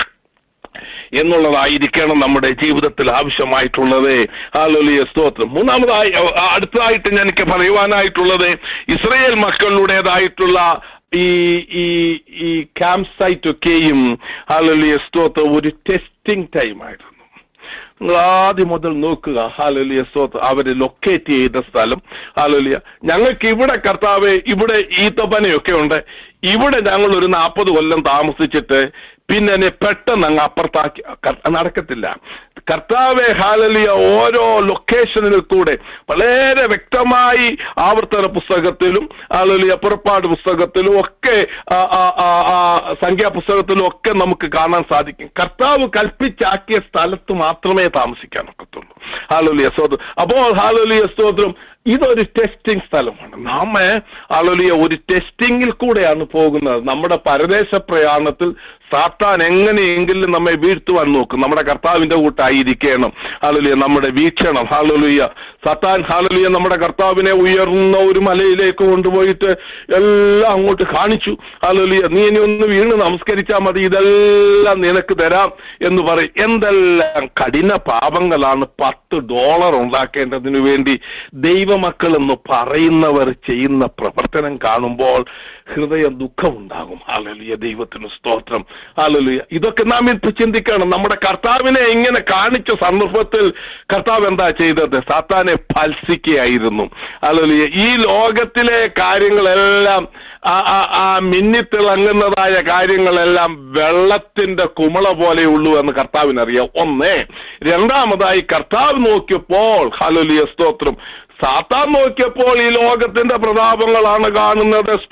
എന്നുള്ളതായിരിക്കണം നമ്മുടെ ജീവിതത്തിൽ ആവശ്യമായിട്ടുള്ളത് ഹാലോലിയ സ്തോത്രം മൂന്നാമതായി അഹ് അടുത്തതായിട്ട് ഞാൻ എനിക്ക് പറയുവാനായിട്ടുള്ളത് ഇസ്രയേൽ മക്കളുടേതായിട്ടുള്ള ഈ ഈ ഈ ക്യാമ്പ് സൈറ്റ് ഒക്കെയും ഹാലോലിയ സ്തോത്രം ഒരു ടെസ്റ്റിംഗ് ടൈം ആയിരുന്നു നിങ്ങൾ ആദ്യം മുതൽ നോക്കുക ഹാലലിയ സ്തോത്രം അവര് ലൊക്കേറ്റ് ചെയ്ത സ്ഥലം ഹാലലിയ ഞങ്ങൾക്ക് ഇവിടെ കർത്താവ് ഇവിടെ ഈത്തപ്പനയൊക്കെ ഉണ്ട് ഇവിടെ ഞങ്ങൾ ഒരു നാൽപ്പത് കൊല്ലം താമസിച്ചിട്ട് പിന്നെ എന്നെ പെട്ടെന്ന് അങ്ങ് അപ്പുറത്താക്കി ക- നടക്കത്തില്ല കർത്താവെ ഹാലലിയ ഓരോ ലൊക്കേഷനിൽ കൂടെ വളരെ വ്യക്തമായി ആവർത്തന പുസ്തകത്തിലും ഹാലലിയ പുറപ്പാട് പുസ്തകത്തിലും ഒക്കെ ആ, ആ, ആ, ആ, സംഖ്യാ പുസ്തകത്തിലും ഒക്കെ നമുക്ക് കാണാൻ സാധിക്കും കർത്താവ് കൽപ്പിച്ചാക്കിയ സ്ഥലത്ത് മാത്രമേ താമസിക്കാൻ ഒക്കത്തുള്ളൂ ഹാലോലിയ സ്തോത്രം അപ്പോൾ ഹാലോലിയ സ്തോത്രം ഇതൊരു ടെസ്റ്റിംഗ് സ്ഥലമാണ് നാം ആളുലിയ ഒരു ടെസ്റ്റിംഗിൽ കൂടെയാണ് പോകുന്നത് നമ്മുടെ പരദേശ പ്രയാണത്തിൽ സാത്താൻ എങ്ങനെയെങ്കിലും നമ്മെ വീഴ്ത്തുവാൻ നോക്കും നമ്മുടെ കർത്താവിന്റെ കൂട്ടായിരിക്കണം ഹാലലിയ നമ്മുടെ വീക്ഷണം ഹാലലിയ സാത്താൻ ഹാലലിയ നമ്മുടെ കർത്താവിനെ ഉയർന്ന ഒരു മലയിലേക്ക് കൊണ്ടുപോയിട്ട് എല്ലാം അങ്ങോട്ട് കാണിച്ചു ഹാലലിയ നീ ഇനി ഒന്ന് വീണ് നമസ്കരിച്ചാൽ മതി ഇതെല്ലാം നിനക്ക് തരാം എന്ന് പറയും എന്തെല്ലാം കഠിന പാപങ്ങളാണ് പത്ത് ഡോളർ ഉണ്ടാക്കേണ്ടതിനു വേണ്ടി ദൈവമക്കൾ എന്ന് പറയുന്നവർ ചെയ്യുന്ന പ്രവർത്തനം കാണുമ്പോൾ ഹൃദയ ദുഃഖമുണ്ടാകും ഹാലലിയ ദൈവത്തിന് സ്തോത്രം ഹാലലിയ ഇതൊക്കെ നാം ഇപ്പൊ ചിന്തിക്കണം നമ്മുടെ കർത്താവിനെ ഇങ്ങനെ കാണിച്ച സന്ദർഭത്തിൽ കർത്താവ് എന്താ ചെയ്തത് സാത്താനെ ഫൽസിക്കുകയായിരുന്നു ഹാലലിയ ഈ ലോകത്തിലെ കാര്യങ്ങളെല്ലാം ആ ആ- ആ മിന്നിത്തിളങ്ങുന്നതായ കാര്യങ്ങളെല്ലാം വെള്ളത്തിന്റെ കുമള പോലെയുള്ളൂ എന്ന് കർത്താവിനറിയാം ഒന്ന് രണ്ടാമതായി കർത്താവ് നോക്കിയപ്പോൾ ഹലുലിയ സ്തോത്രം സാത്താൻ നോക്കിയപ്പോൾ ഈ ലോകത്തിന്റെ പ്രതാപങ്ങളാണ് കാണുന്നത് സ്പോർട്സ്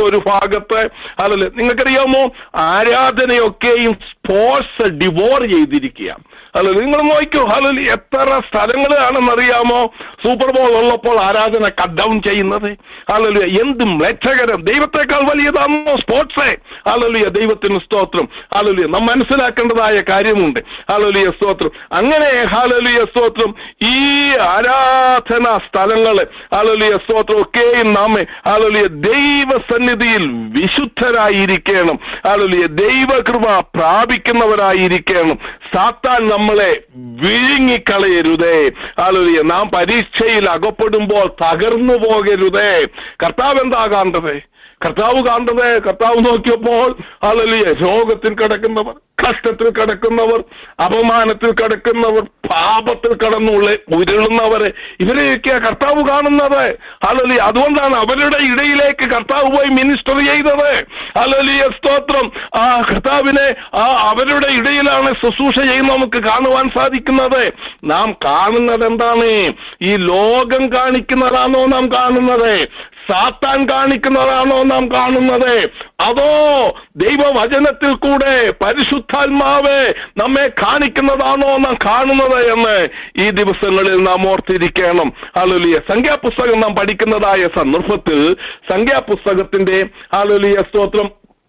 ഒരു ഭാഗത്ത് അല്ലല്ലേ നിങ്ങൾക്കറിയാമോ ആരാധനയൊക്കെയും സ്പോർട്സ് ഡിവോർ ചെയ്തിരിക്കുക അല്ല നിങ്ങൾ നോക്കൂ അല്ല എത്ര സ്ഥലങ്ങളാണെന്നറിയാമോ സൂപ്പർ ബോൾ ഉള്ളപ്പോൾ ആരാധന കട്ട് ഡൗൺ ചെയ്യുന്നത് അല്ലല്ല എന്ത് മ്ലേച്ഛകരം ദൈവത്തെക്കാൾ വലിയതാണോ സ്പോർട്സേ അല്ലല്ല ദൈവത്തിന് സ്തോത്രം അല്ലല്ല നാം മനസ്സിലാക്കേണ്ടതായ കാര്യമുണ്ട് അല്ലലിയ സ്തോത്രം അങ്ങനെ ഹാലലിയ സ്തോത്രം ഈ ആരാധന സ്ഥലങ്ങള് അല്ലലിയ സ്തോത്രം ഒക്കെയും നാമെ അല്ലലിയ ദൈവസന്നിധിയിൽ വിശുദ്ധരായിരിക്കണം അല്ലലിയ ദൈവകൃപ പ്രാപിക്കുന്നവരായിരിക്കണം സാത്താൻ നമ്മളെ വിഴുങ്ങിക്കളയരുതേ അല്ലലിയ നാം പരീക്ഷയിൽ അകപ്പെടുമ്പോൾ തകർന്നു പോകരുതേ കർത്താവ് എന്താ കാണേണ്ടത് കർത്താവ് കാണേണ്ടത് കർത്താവ് നോക്കിയപ്പോൾ അല്ലലിയ രോഗത്തിൽ കിടക്കുന്നവർ കഷ്ടത്തിൽ കിടക്കുന്നവർ അപമാനത്തിൽ കിടക്കുന്നവർ പാപത്തിൽ കടന്നുള്ള ഉരുളുന്നവരെ ഇവരെയൊക്കെയാ കർത്താവ് കാണുന്നത് അല്ലലി അതുകൊണ്ടാണ് അവരുടെ ഇടയിലേക്ക് കർത്താവ് പോയി മിനിസ്റ്റർ ചെയ്തത് അല്ലലിയ സ്തോത്രം ആ കർത്താവിനെ ആ അവരുടെ ഇടയിലാണ് ശുശ്രൂഷ ചെയ്യുന്ന നമുക്ക് കാണുവാൻ സാധിക്കുന്നത് നാം കാണുന്നത് എന്താണ് ഈ ലോകം കാണിക്കുന്നതാണോ നാം കാണുന്നത് സാത്താൻ കാണിക്കുന്നതാണോ നാം കാണുന്നത് അതോ ദൈവവചനത്തിൽ കൂടെ പരിശുദ്ധാത്മാവ് നമ്മെ കാണിക്കുന്നതാണോ നാം കാണുന്നത് എന്ന് ഈ ദിവസങ്ങളിൽ നാം ഓർത്തിരിക്കണം ആലോലിയ സംഖ്യാപുസ്തകം നാം പഠിക്കുന്നതായ സന്ദർഭത്തിൽ സംഖ്യാപുസ്തകത്തിന്റെ ആലോലിയ സ്തോത്രം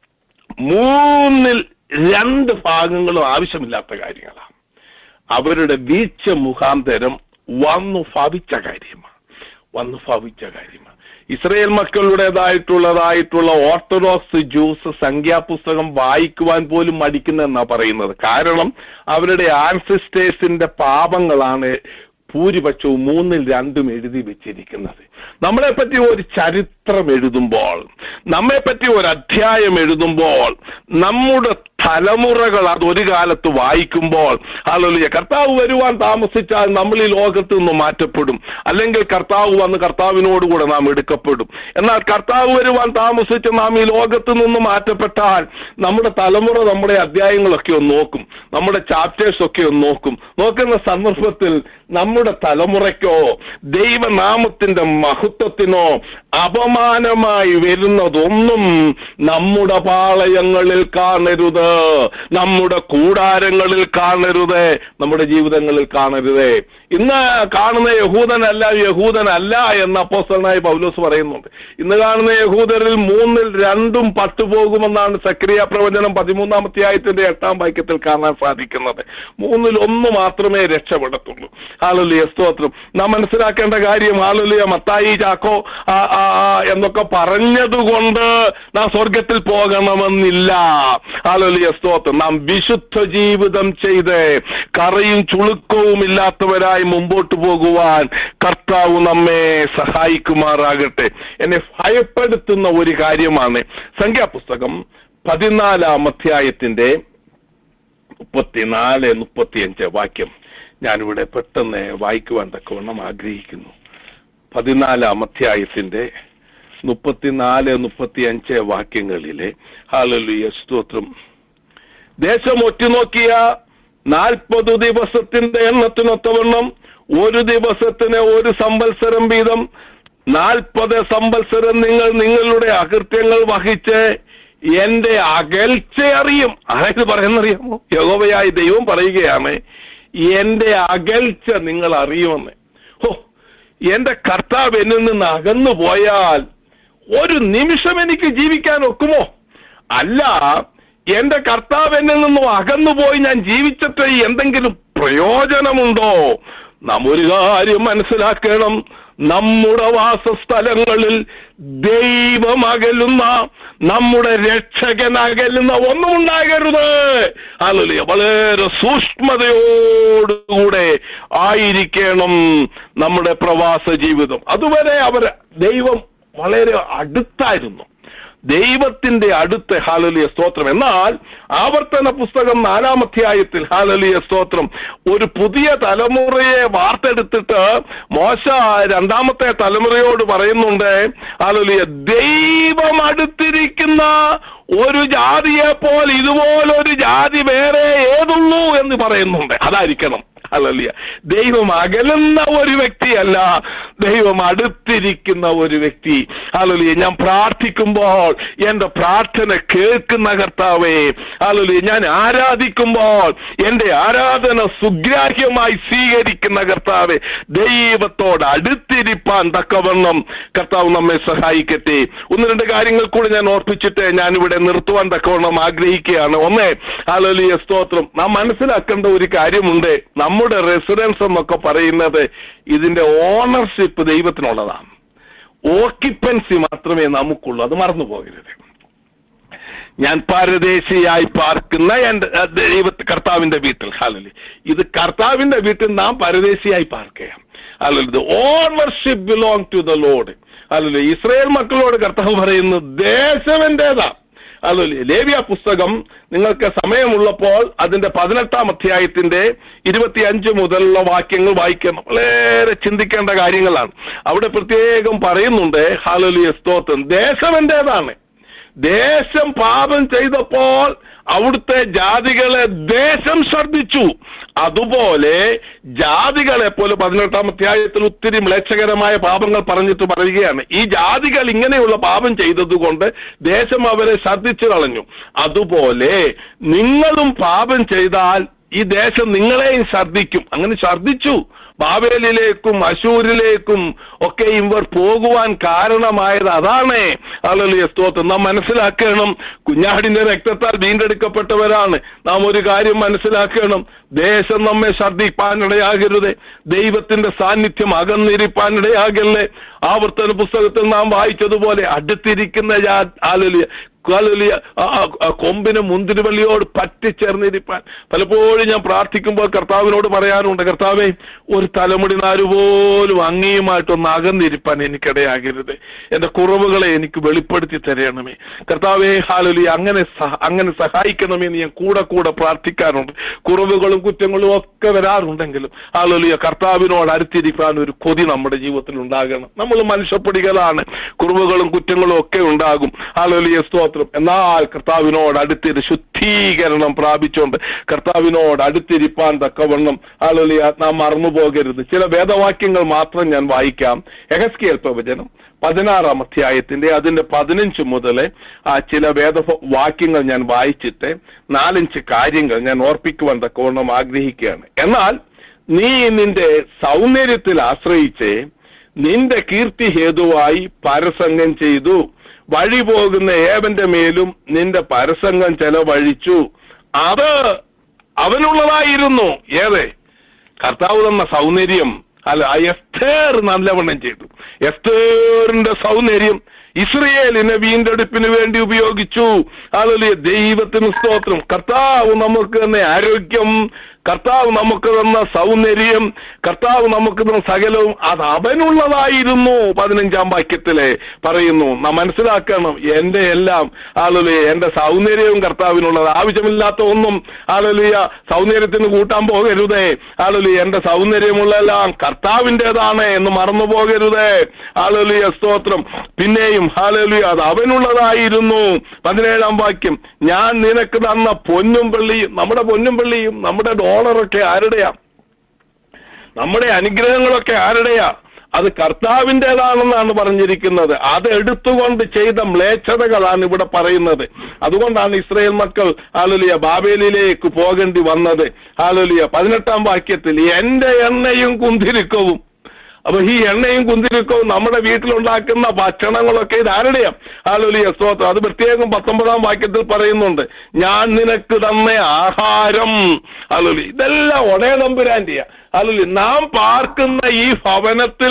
മൂന്നിൽ രണ്ട് ഭാഗങ്ങളും ആവശ്യമില്ലാത്ത കാര്യങ്ങളാണ് അവരുടെ വീഴ്ച മുഖാന്തരം വന്നു ഭവിച്ച കാര്യമാണ് വന്നു ഭവിച്ച കാര്യമാണ് ഇസ്രയേൽ മക്കളുടേതായിട്ടുള്ളതായിട്ടുള്ള ഓർത്തഡോക്സ് ജ്യൂസ് സംഖ്യാപുസ്തകം വായിക്കുവാൻ പോലും മടിക്കുന്നെന്നാ പറയുന്നത് കാരണം അവരുടെ ആൻസിസ്റ്റേഴ്സിന്റെ പാപങ്ങളാണ് ഭൂരിപക്ഷവും മൂന്നിൽ രണ്ടും എഴുതി വെച്ചിരിക്കുന്നത് നമ്മളെ പറ്റി ഒരു ചരിത്രം എഴുതുമ്പോൾ നമ്മെ പറ്റി ഒരു അധ്യായം എഴുതുമ്പോൾ നമ്മുടെ തലമുറകൾ അത് ഒരു കാലത്ത് വായിക്കുമ്പോൾ അല്ലല്ല കർത്താവ് വരുവാൻ താമസിച്ചാൽ നമ്മൾ ഈ ലോകത്ത് നിന്ന് മാറ്റപ്പെടും അല്ലെങ്കിൽ കർത്താവ് വന്ന് കർത്താവിനോടുകൂടെ നാം എടുക്കപ്പെടും എന്നാൽ കർത്താവ് വരുവാൻ താമസിച്ച് നാം ഈ ലോകത്ത് നിന്ന് മാറ്റപ്പെട്ടാൽ നമ്മുടെ തലമുറ നമ്മുടെ അധ്യായങ്ങളൊക്കെ ഒന്ന് നോക്കും നമ്മുടെ ചാപ്റ്റേഴ്സ് ഒക്കെ ഒന്ന് നോക്കും നോക്കുന്ന സന്ദർഭത്തിൽ നമ്മുടെ തലമുറയ്ക്കോ ദൈവനാമത്തിന്റെ മഹത്വത്തിനോ അപമാനമായി വരുന്നതൊന്നും നമ്മുടെ പാളയങ്ങളിൽ കാണരുത് നമ്മുടെ കൂടാരങ്ങളിൽ കാണരുത് നമ്മുടെ ജീവിതങ്ങളിൽ കാണരുത് ഇന്ന് കാണുന്ന യഹൂദനല്ല യഹൂദനല്ല എന്ന് അപ്പോസ്തലനായ പൗലോസ് പറയുന്നുണ്ട് ഇന്ന് കാണുന്ന യഹൂദരിൽ മൂന്നിൽ രണ്ടും പട്ടുപോകുമെന്നാണ് സക്രിയ പ്രവചനം പതിമൂന്നാമത്തെ ആയത്തിന്റെ എട്ടാം വാക്യത്തിൽ കാണാൻ സാധിക്കുന്നത് മൂന്നിൽ ഒന്ന് മാത്രമേ രക്ഷപ്പെടത്തുള്ളൂ ആളുലിയ സ്തോത്രം നാം മനസ്സിലാക്കേണ്ട കാര്യം ആളുലിയ മത്തായി ചാക്കോ ആ, ആ, ആ എന്നൊക്കെ പറഞ്ഞതുകൊണ്ട് നാം സ്വർഗത്തിൽ പോകണമെന്നില്ല ആളുലിയ സ്തോത്രം നാം വിശുദ്ധ ജീവിതം ചെയ്ത് കറയും ചുളുക്കവും ഇല്ലാത്തവരായി മുമ്പോട്ട് പോകുവാൻ കർത്താവ് നമ്മെ സഹായിക്കുമാറാകട്ടെ എന്നെ ഭയപ്പെടുത്തുന്ന ഒരു കാര്യമാണ് സംഖ്യാപുസ്തകം പതിനാലാം അധ്യായത്തിന്റെ മുപ്പത്തിനാല് മുപ്പത്തിയഞ്ച് വാക്യം ഞാനിവിടെ പെട്ടെന്ന് വായിക്കുവാൻ തക്കവണ്ണം ആഗ്രഹിക്കുന്നു പതിനാലാം അധ്യായത്തിന്റെ മുപ്പത്തിനാല് മുപ്പത്തിയഞ്ച് വാക്യങ്ങളിലെ ഹാലലുയ സ്തോത്രം ദേശം ഒറ്റുനോക്കിയ നാൽപ്പത് ദിവസത്തിന്റെ എണ്ണത്തിനൊത്തവണ്ണം ഒരു ദിവസത്തിന് ഒരു സംവത്സരം വീതം നാൽപ്പത് സംവത്സരം നിങ്ങൾ നിങ്ങളുടെ അകൃത്യങ്ങൾ വഹിച്ച് എന്റെ അകൽച്ച അറിയും ആരായത് പറയുന്നറിയാമോ യഹോവയായ ദൈവം പറയുകയാണ് എന്റെ അകൽച്ച നിങ്ങൾ അറിയുമെന്ന് ഓ എന്റെ കർത്താവ് എന്നിൽ നിന്ന് അകന്നു പോയാൽ ഒരു നിമിഷം എനിക്ക് ജീവിക്കാൻ ഒക്കുമോ അല്ല എന്റെ കർത്താവ് എന്നിൽ നിന്നും അകന്നു പോയി ഞാൻ ജീവിച്ചിട്ട് എന്തെങ്കിലും പ്രയോജനമുണ്ടോ നാം ഒരു കാര്യം മനസ്സിലാക്കണം നമ്മുടെ വാസസ്ഥലങ്ങളിൽ ദൈവം അകലുന്ന നമ്മുടെ രക്ഷകൻ അകലുന്ന ഒന്നും ഉണ്ടാകരുത് അല്ലല്ലേ വളരെ സൂക്ഷ്മതയോടുകൂടെ ആയിരിക്കണം നമ്മുടെ പ്രവാസ ജീവിതം അതുവരെ അവർ ദൈവം വളരെ അടുത്തായിരുന്നു ദൈവത്തിന്റെ അടുത്ത് ഹാലലിയ സ്തോത്രം എന്നാൽ ആവർത്തന പുസ്തകം നാലാം അധ്യായത്തിൽ ഹാലലിയ സ്തോത്രം ഒരു പുതിയ തലമുറയെ വാർത്തെടുത്തിട്ട് മോശ രണ്ടാമത്തെ തലമുറയോട് പറയുന്നുണ്ട് ഹാലലിയ ദൈവം അടുത്തിരിക്കുന്ന ഒരു ജാതിയെ പോൽ ഇതുപോലൊരു ജാതി വേറെ ഏതുള്ളൂ എന്ന് പറയുന്നുണ്ട് അതായിരിക്കണം അല്ലല്ല ദൈവം അകലുന്ന ഒരു വ്യക്തിയല്ല ദൈവം അടുത്തിരിക്കുന്ന ഒരു വ്യക്തി ആളുലി ഞാൻ പ്രാർത്ഥിക്കുമ്പോൾ എന്റെ പ്രാർത്ഥന കേൾക്കുന്ന കർത്താവേ ആളുലി ഞാൻ ആരാധിക്കുമ്പോൾ എന്റെ ആരാധന സുഗ്രാഹ്യമായി സ്വീകരിക്കുന്ന കർത്താവെ ദൈവത്തോട് അടുത്തിരിപ്പാൻ തക്കവണ്ണം കർത്താവ് നമ്മെ സഹായിക്കട്ടെ ഒന്ന് രണ്ട് കാര്യങ്ങൾ കൂടി ഞാൻ ഓർപ്പിച്ചിട്ട് ഞാൻ ഇവിടെ നിർത്തുവാൻ തക്കവണ്ണം ആഗ്രഹിക്കുകയാണ് ഒന്ന് ആലോലിയ സ്തോത്രം നാം മനസ്സിലാക്കേണ്ട ഒരു കാര്യമുണ്ട് നമ്മുടെ റെസിഡൻസ് എന്നൊക്കെ പറയുന്നത് ഇതിന്റെ ഓണർഷിപ്പ് ദൈവത്തിനുള്ളതാണ് ഓക്യുപ്പൻസി മാത്രമേ നമുക്കുള്ളൂ അത് മറന്നു പോകരുത് ഞാൻ പരദേശിയായി പാർക്കുന്ന എന്റെ അഹ് ദൈവ കർത്താവിന്റെ വീട്ടിൽ ഹാലലി ഇത് കർത്താവിന്റെ വീട്ടിൽ നാം പരദേശിയായി പാർക്കുക അല്ലല്ലോ ownership belong to the lord അല്ലല്ലോ ഇസ്രയേൽ മക്കളോട് കർത്താവ് പറയുന്നു ദേശം എന്റേതാ അല്ലല്ലോ ലേവ്യ പുസ്തകം നിങ്ങൾക്ക് സമയമുള്ളപ്പോൾ അതിന്റെ പതിനെട്ടാം അധ്യായത്തിന്റെ ഇരുപത്തിയഞ്ച് മുതലുള്ള വാക്യങ്ങൾ വായിക്കണം വളരെ ചിന്തിക്കേണ്ട കാര്യങ്ങളാണ് അവിടെ പ്രത്യേകം പറയുന്നുണ്ട് ഹാലലിയ സ്തോത്രം ദേശം എന്റേതാണ് ദേശം പാപം ചെയ്തപ്പോൾ അവിടുത്തെ ജാതികളെ ദേശം ശ്രദ്ധിച്ചു അതുപോലെ ജാതികളെ പോലെ പതിനെട്ടാം അധ്യായത്തിൽ ഒത്തിരി മ്ലേച്ഛകരമായ പാപങ്ങൾ പറഞ്ഞിട്ട് പറയുകയാണ് ഈ ജാതികൾ ഇങ്ങനെയുള്ള പാപം ചെയ്തതുകൊണ്ട് ദേശം അവരെ ശ്രദ്ധിച്ചു കളഞ്ഞു അതുപോലെ നിങ്ങളും പാപം ചെയ്താൽ ഈ ദേശം നിങ്ങളെയും ഛർദ്ദിക്കും അങ്ങനെ ഛർദ്ദിച്ചു ബാബേലിലേക്കും അശൂരിലേക്കും ഒക്കെ ഇവർ പോകുവാൻ കാരണമായത് അതാണ് അല്ലല്ലേ സ്തോത്രം നാം മനസ്സിലാക്കണം കുഞ്ഞാടിന്റെ രക്തത്താൽ വീണ്ടെടുക്കപ്പെട്ടവരാണ് നാം ഒരു കാര്യം മനസ്സിലാക്കണം ദേശം നമ്മെ ഛർദ്ദിപ്പാനിടയാകരുത് ദൈവത്തിന്റെ സാന്നിധ്യം അകന്നിരിപ്പാനിടയാകല്ലേ ആവർത്തന പുസ്തകത്തിൽ നാം വായിച്ചതുപോലെ അടുത്തിരിക്കുന്ന ആലലിയ കാലലിയ കൊമ്പിന് മുന്തിരിവള്ളിയോട് പറ്റിച്ചേർന്നിരിപ്പാൻ പലപ്പോഴും ഞാൻ പ്രാർത്ഥിക്കുമ്പോൾ കർത്താവിനോട് പറയാറുണ്ട് കർത്താവേ ഒരു തലമുടി നാര് പോലും അങ്ങയുമായിട്ടൊന്ന് അകന്നിരിപ്പാൻ എനിക്കിടയാകരുത് എന്റെ കുറവുകളെ എനിക്ക് വെളിപ്പെടുത്തി തരണമേ കർത്താവേ ഹാലലി അങ്ങനെ സഹ- അങ്ങനെ സഹായിക്കണമേ എന്ന് ഞാൻ കൂടെ കൂടെ പ്രാർത്ഥിക്കാറുണ്ട് കുറവുകളും കുറ്റങ്ങളും ഒക്കെ വരാറുണ്ടെങ്കിലും ഹാലലിയ കർത്താവിനോട് അടുത്തിരിക്കാൻ ഒരു കൊതി നമ്മുടെ ജീവിതത്തിൽ ഉണ്ടാകണം നമ്മൾ മനുഷ്യപ്പൊടികളാണ് കുറവുകളും കുറ്റങ്ങളും ഒക്കെ ഉണ്ടാകും ഹാലലിയ സ്തോത്രം എന്നാൽ കർത്താവിനോട് അടുത്തിരി ശുദ്ധീകരണം പ്രാപിച്ചുകൊണ്ട് കർത്താവിനോട് അടുത്തിരിപ്പാൻ തക്കവണ്ണം ഹാലലിയ നാം മറന്നു പോകരുത് ചില വേദവാക്യങ്ങൾ മാത്രം ഞാൻ വായിക്കാം എഹസ്കേൽ പ്രവചനം പതിനാറാം അധ്യായത്തിന്റെ അതിന്റെ പതിനഞ്ച് മുതൽ ആ ചില വേദ വാക്യങ്ങൾ ഞാൻ വായിച്ചിട്ട് നാലഞ്ച് കാര്യങ്ങൾ ഞാൻ ഓർപ്പിക്കുവാൻ തക്കവണ്ണം ആഗ്രഹിക്കുകയാണ് എന്നാൽ നീ നിന്റെ സൗന്ദര്യത്തിൽ ആശ്രയിച്ച് നിന്റെ കീർത്തി ഹേതുവായി പരസംഗം ചെയ്തു വഴി പോകുന്ന ഏവന്റെ മേലും നിന്റെ പരസംഗം ചെലവഴിച്ചു അത് അവനുള്ളതായിരുന്നു ഏത് കർത്താവ് തന്ന സൗന്ദര്യം അല്ല ആ എസ്തേർ നല്ലവണ്ണം ചെയ്തു എസ്തേറിന്റെ സൗന്ദര്യം ഇസ്രയേലിനെ വീണ്ടെടുപ്പിന് വേണ്ടി ഉപയോഗിച്ചു അതല്ലേ ദൈവത്തിന് സ്തോത്രം കർത്താവ് നമുക്ക് തന്നെ ആരോഗ്യം കർത്താവ് നമുക്ക് തന്ന സൗന്ദര്യം കർത്താവ് നമുക്ക് തന്ന സകലവും അത് അവനുള്ളതായിരുന്നു പതിനഞ്ചാം വാക്യത്തിലെ പറയുന്നു നാം മനസ്സിലാക്കണം എന്റെ എല്ലാം ആളുലേ എന്റെ സൗന്ദര്യവും കർത്താവിനുള്ളത് ആവശ്യമില്ലാത്ത ഒന്നും ആളുലിയ സൗന്ദര്യത്തിന് കൂട്ടാൻ പോകരുതേ ആളുലി എന്റെ സൗന്ദര്യമുള്ളെല്ലാം കർത്താവിൻ്റെതാണ് എന്ന് മറന്നു പോകരുതേ ആളുലിയ സ്തോത്രം പിന്നെയും ഹാലലിയ അത് അവനുള്ളതായിരുന്നു പതിനേഴാം വാക്യം ഞാൻ നിനക്ക് തന്ന പൊന്നും വെള്ളിയും നമ്മുടെ പൊന്നും വെള്ളിയും നമ്മുടെ ഡോളറൊക്കെ ആരുടെയാ നമ്മുടെ അനുഗ്രഹങ്ങളൊക്കെ ആരുടെയാ അത് കർത്താവിൻ്റെതാണെന്നാണ് പറഞ്ഞിരിക്കുന്നത് അത് എടുത്തുകൊണ്ട് ചെയ്ത മ്ലേച്ഛതകളാണ് ഇവിടെ പറയുന്നത് അതുകൊണ്ടാണ് ഇസ്രയേൽ മക്കൾ ആലുലിയ ബാബേലിലേക്ക് പോകേണ്ടി വന്നത് ആലുലിയ പതിനെട്ടാം വാക്യത്തിൽ എന്റെ എണ്ണയും കുന്തിരിക്കവും അപ്പൊ ഈ എണ്ണയും കുന്തിരിക്കവും നമ്മുടെ വീട്ടിലുണ്ടാക്കുന്ന ഭക്ഷണങ്ങളൊക്കെ ഇത് ആരുടെയാ ആലോലിയ സ്തോത്രം അത് പ്രത്യേകം പത്തൊമ്പതാം വാക്യത്തിൽ പറയുന്നുണ്ട് ഞാൻ നിനക്ക് തന്ന ആഹാരം ആലോലി ഇതെല്ലാം ഒടേ തമ്പുരാന്റെയാ ആലോലി നാം പാർക്കുന്ന ഈ ഭവനത്തിൽ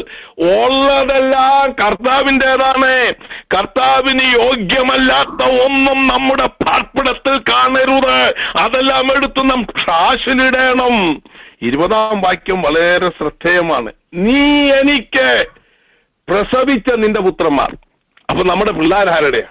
ഉള്ളതെല്ലാം കർത്താവിൻ്റെതാണ് കർത്താവിന് യോഗ്യമല്ലാത്ത ഒന്നും നമ്മുടെ പാർപ്പിടത്തിൽ കാണരുത് അതെല്ലാം എടുത്ത് നാം ഷാശിലിടണം ഇരുപതാം വാക്യം വളരെ ശ്രദ്ധേയമാണ് നീ എനിക്ക് പ്രസവിച്ച നിന്റെ പുത്രന്മാർ അപ്പൊ നമ്മുടെ പിള്ളേരാരുടെയാ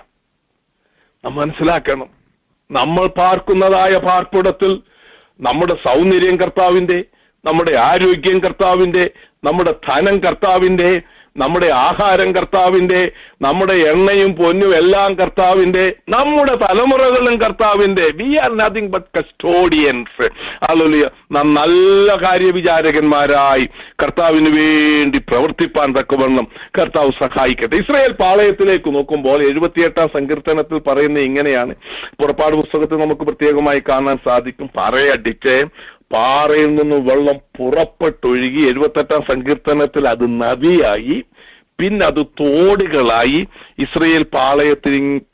നാം മനസ്സിലാക്കണം നമ്മൾ പാർക്കുന്നതായ പാർപ്പിടത്തിൽ നമ്മുടെ സൗന്ദര്യം കർത്താവിന്റെ നമ്മുടെ ആരോഗ്യം കർത്താവിന്റെ നമ്മുടെ ധനം കർത്താവിന്റെ നമ്മുടെ ആഹാരം കർത്താവിന്റെ നമ്മുടെ എണ്ണയും പൊന്നും എല്ലാം കർത്താവിന്റെ നമ്മുടെ തലമുറകളും കർത്താവിന്റെ we are nothing but custodians hallelujah നാം നല്ല കാര്യവിചാരകന്മാരായി കർത്താവിന് വേണ്ടി പ്രവർത്തിപ്പാൻ തക്കവണ്ണം കർത്താവ് സഹായിക്കട്ടെ ഇസ്രായേൽ പാളയത്തിലേക്ക് നോക്കുമ്പോൾ എഴുപത്തിയെട്ടാം സങ്കീർത്തനത്തിൽ പറയുന്നത് ഇങ്ങനെയാണ് പുറപ്പാട് പുസ്തകത്തിൽ നമുക്ക് പ്രത്യേകമായി കാണാൻ സാധിക്കും പറയടിച്ച് പാറയിൽ നിന്ന് വെള്ളം പുറപ്പെട്ടൊഴുകി എഴുപത്തെട്ടാം സങ്കീർത്തനത്തിൽ അത് നദിയായി പിന്നെ അത് തോടുകളായി ഇസ്രയേൽ പാളയത്തിൽ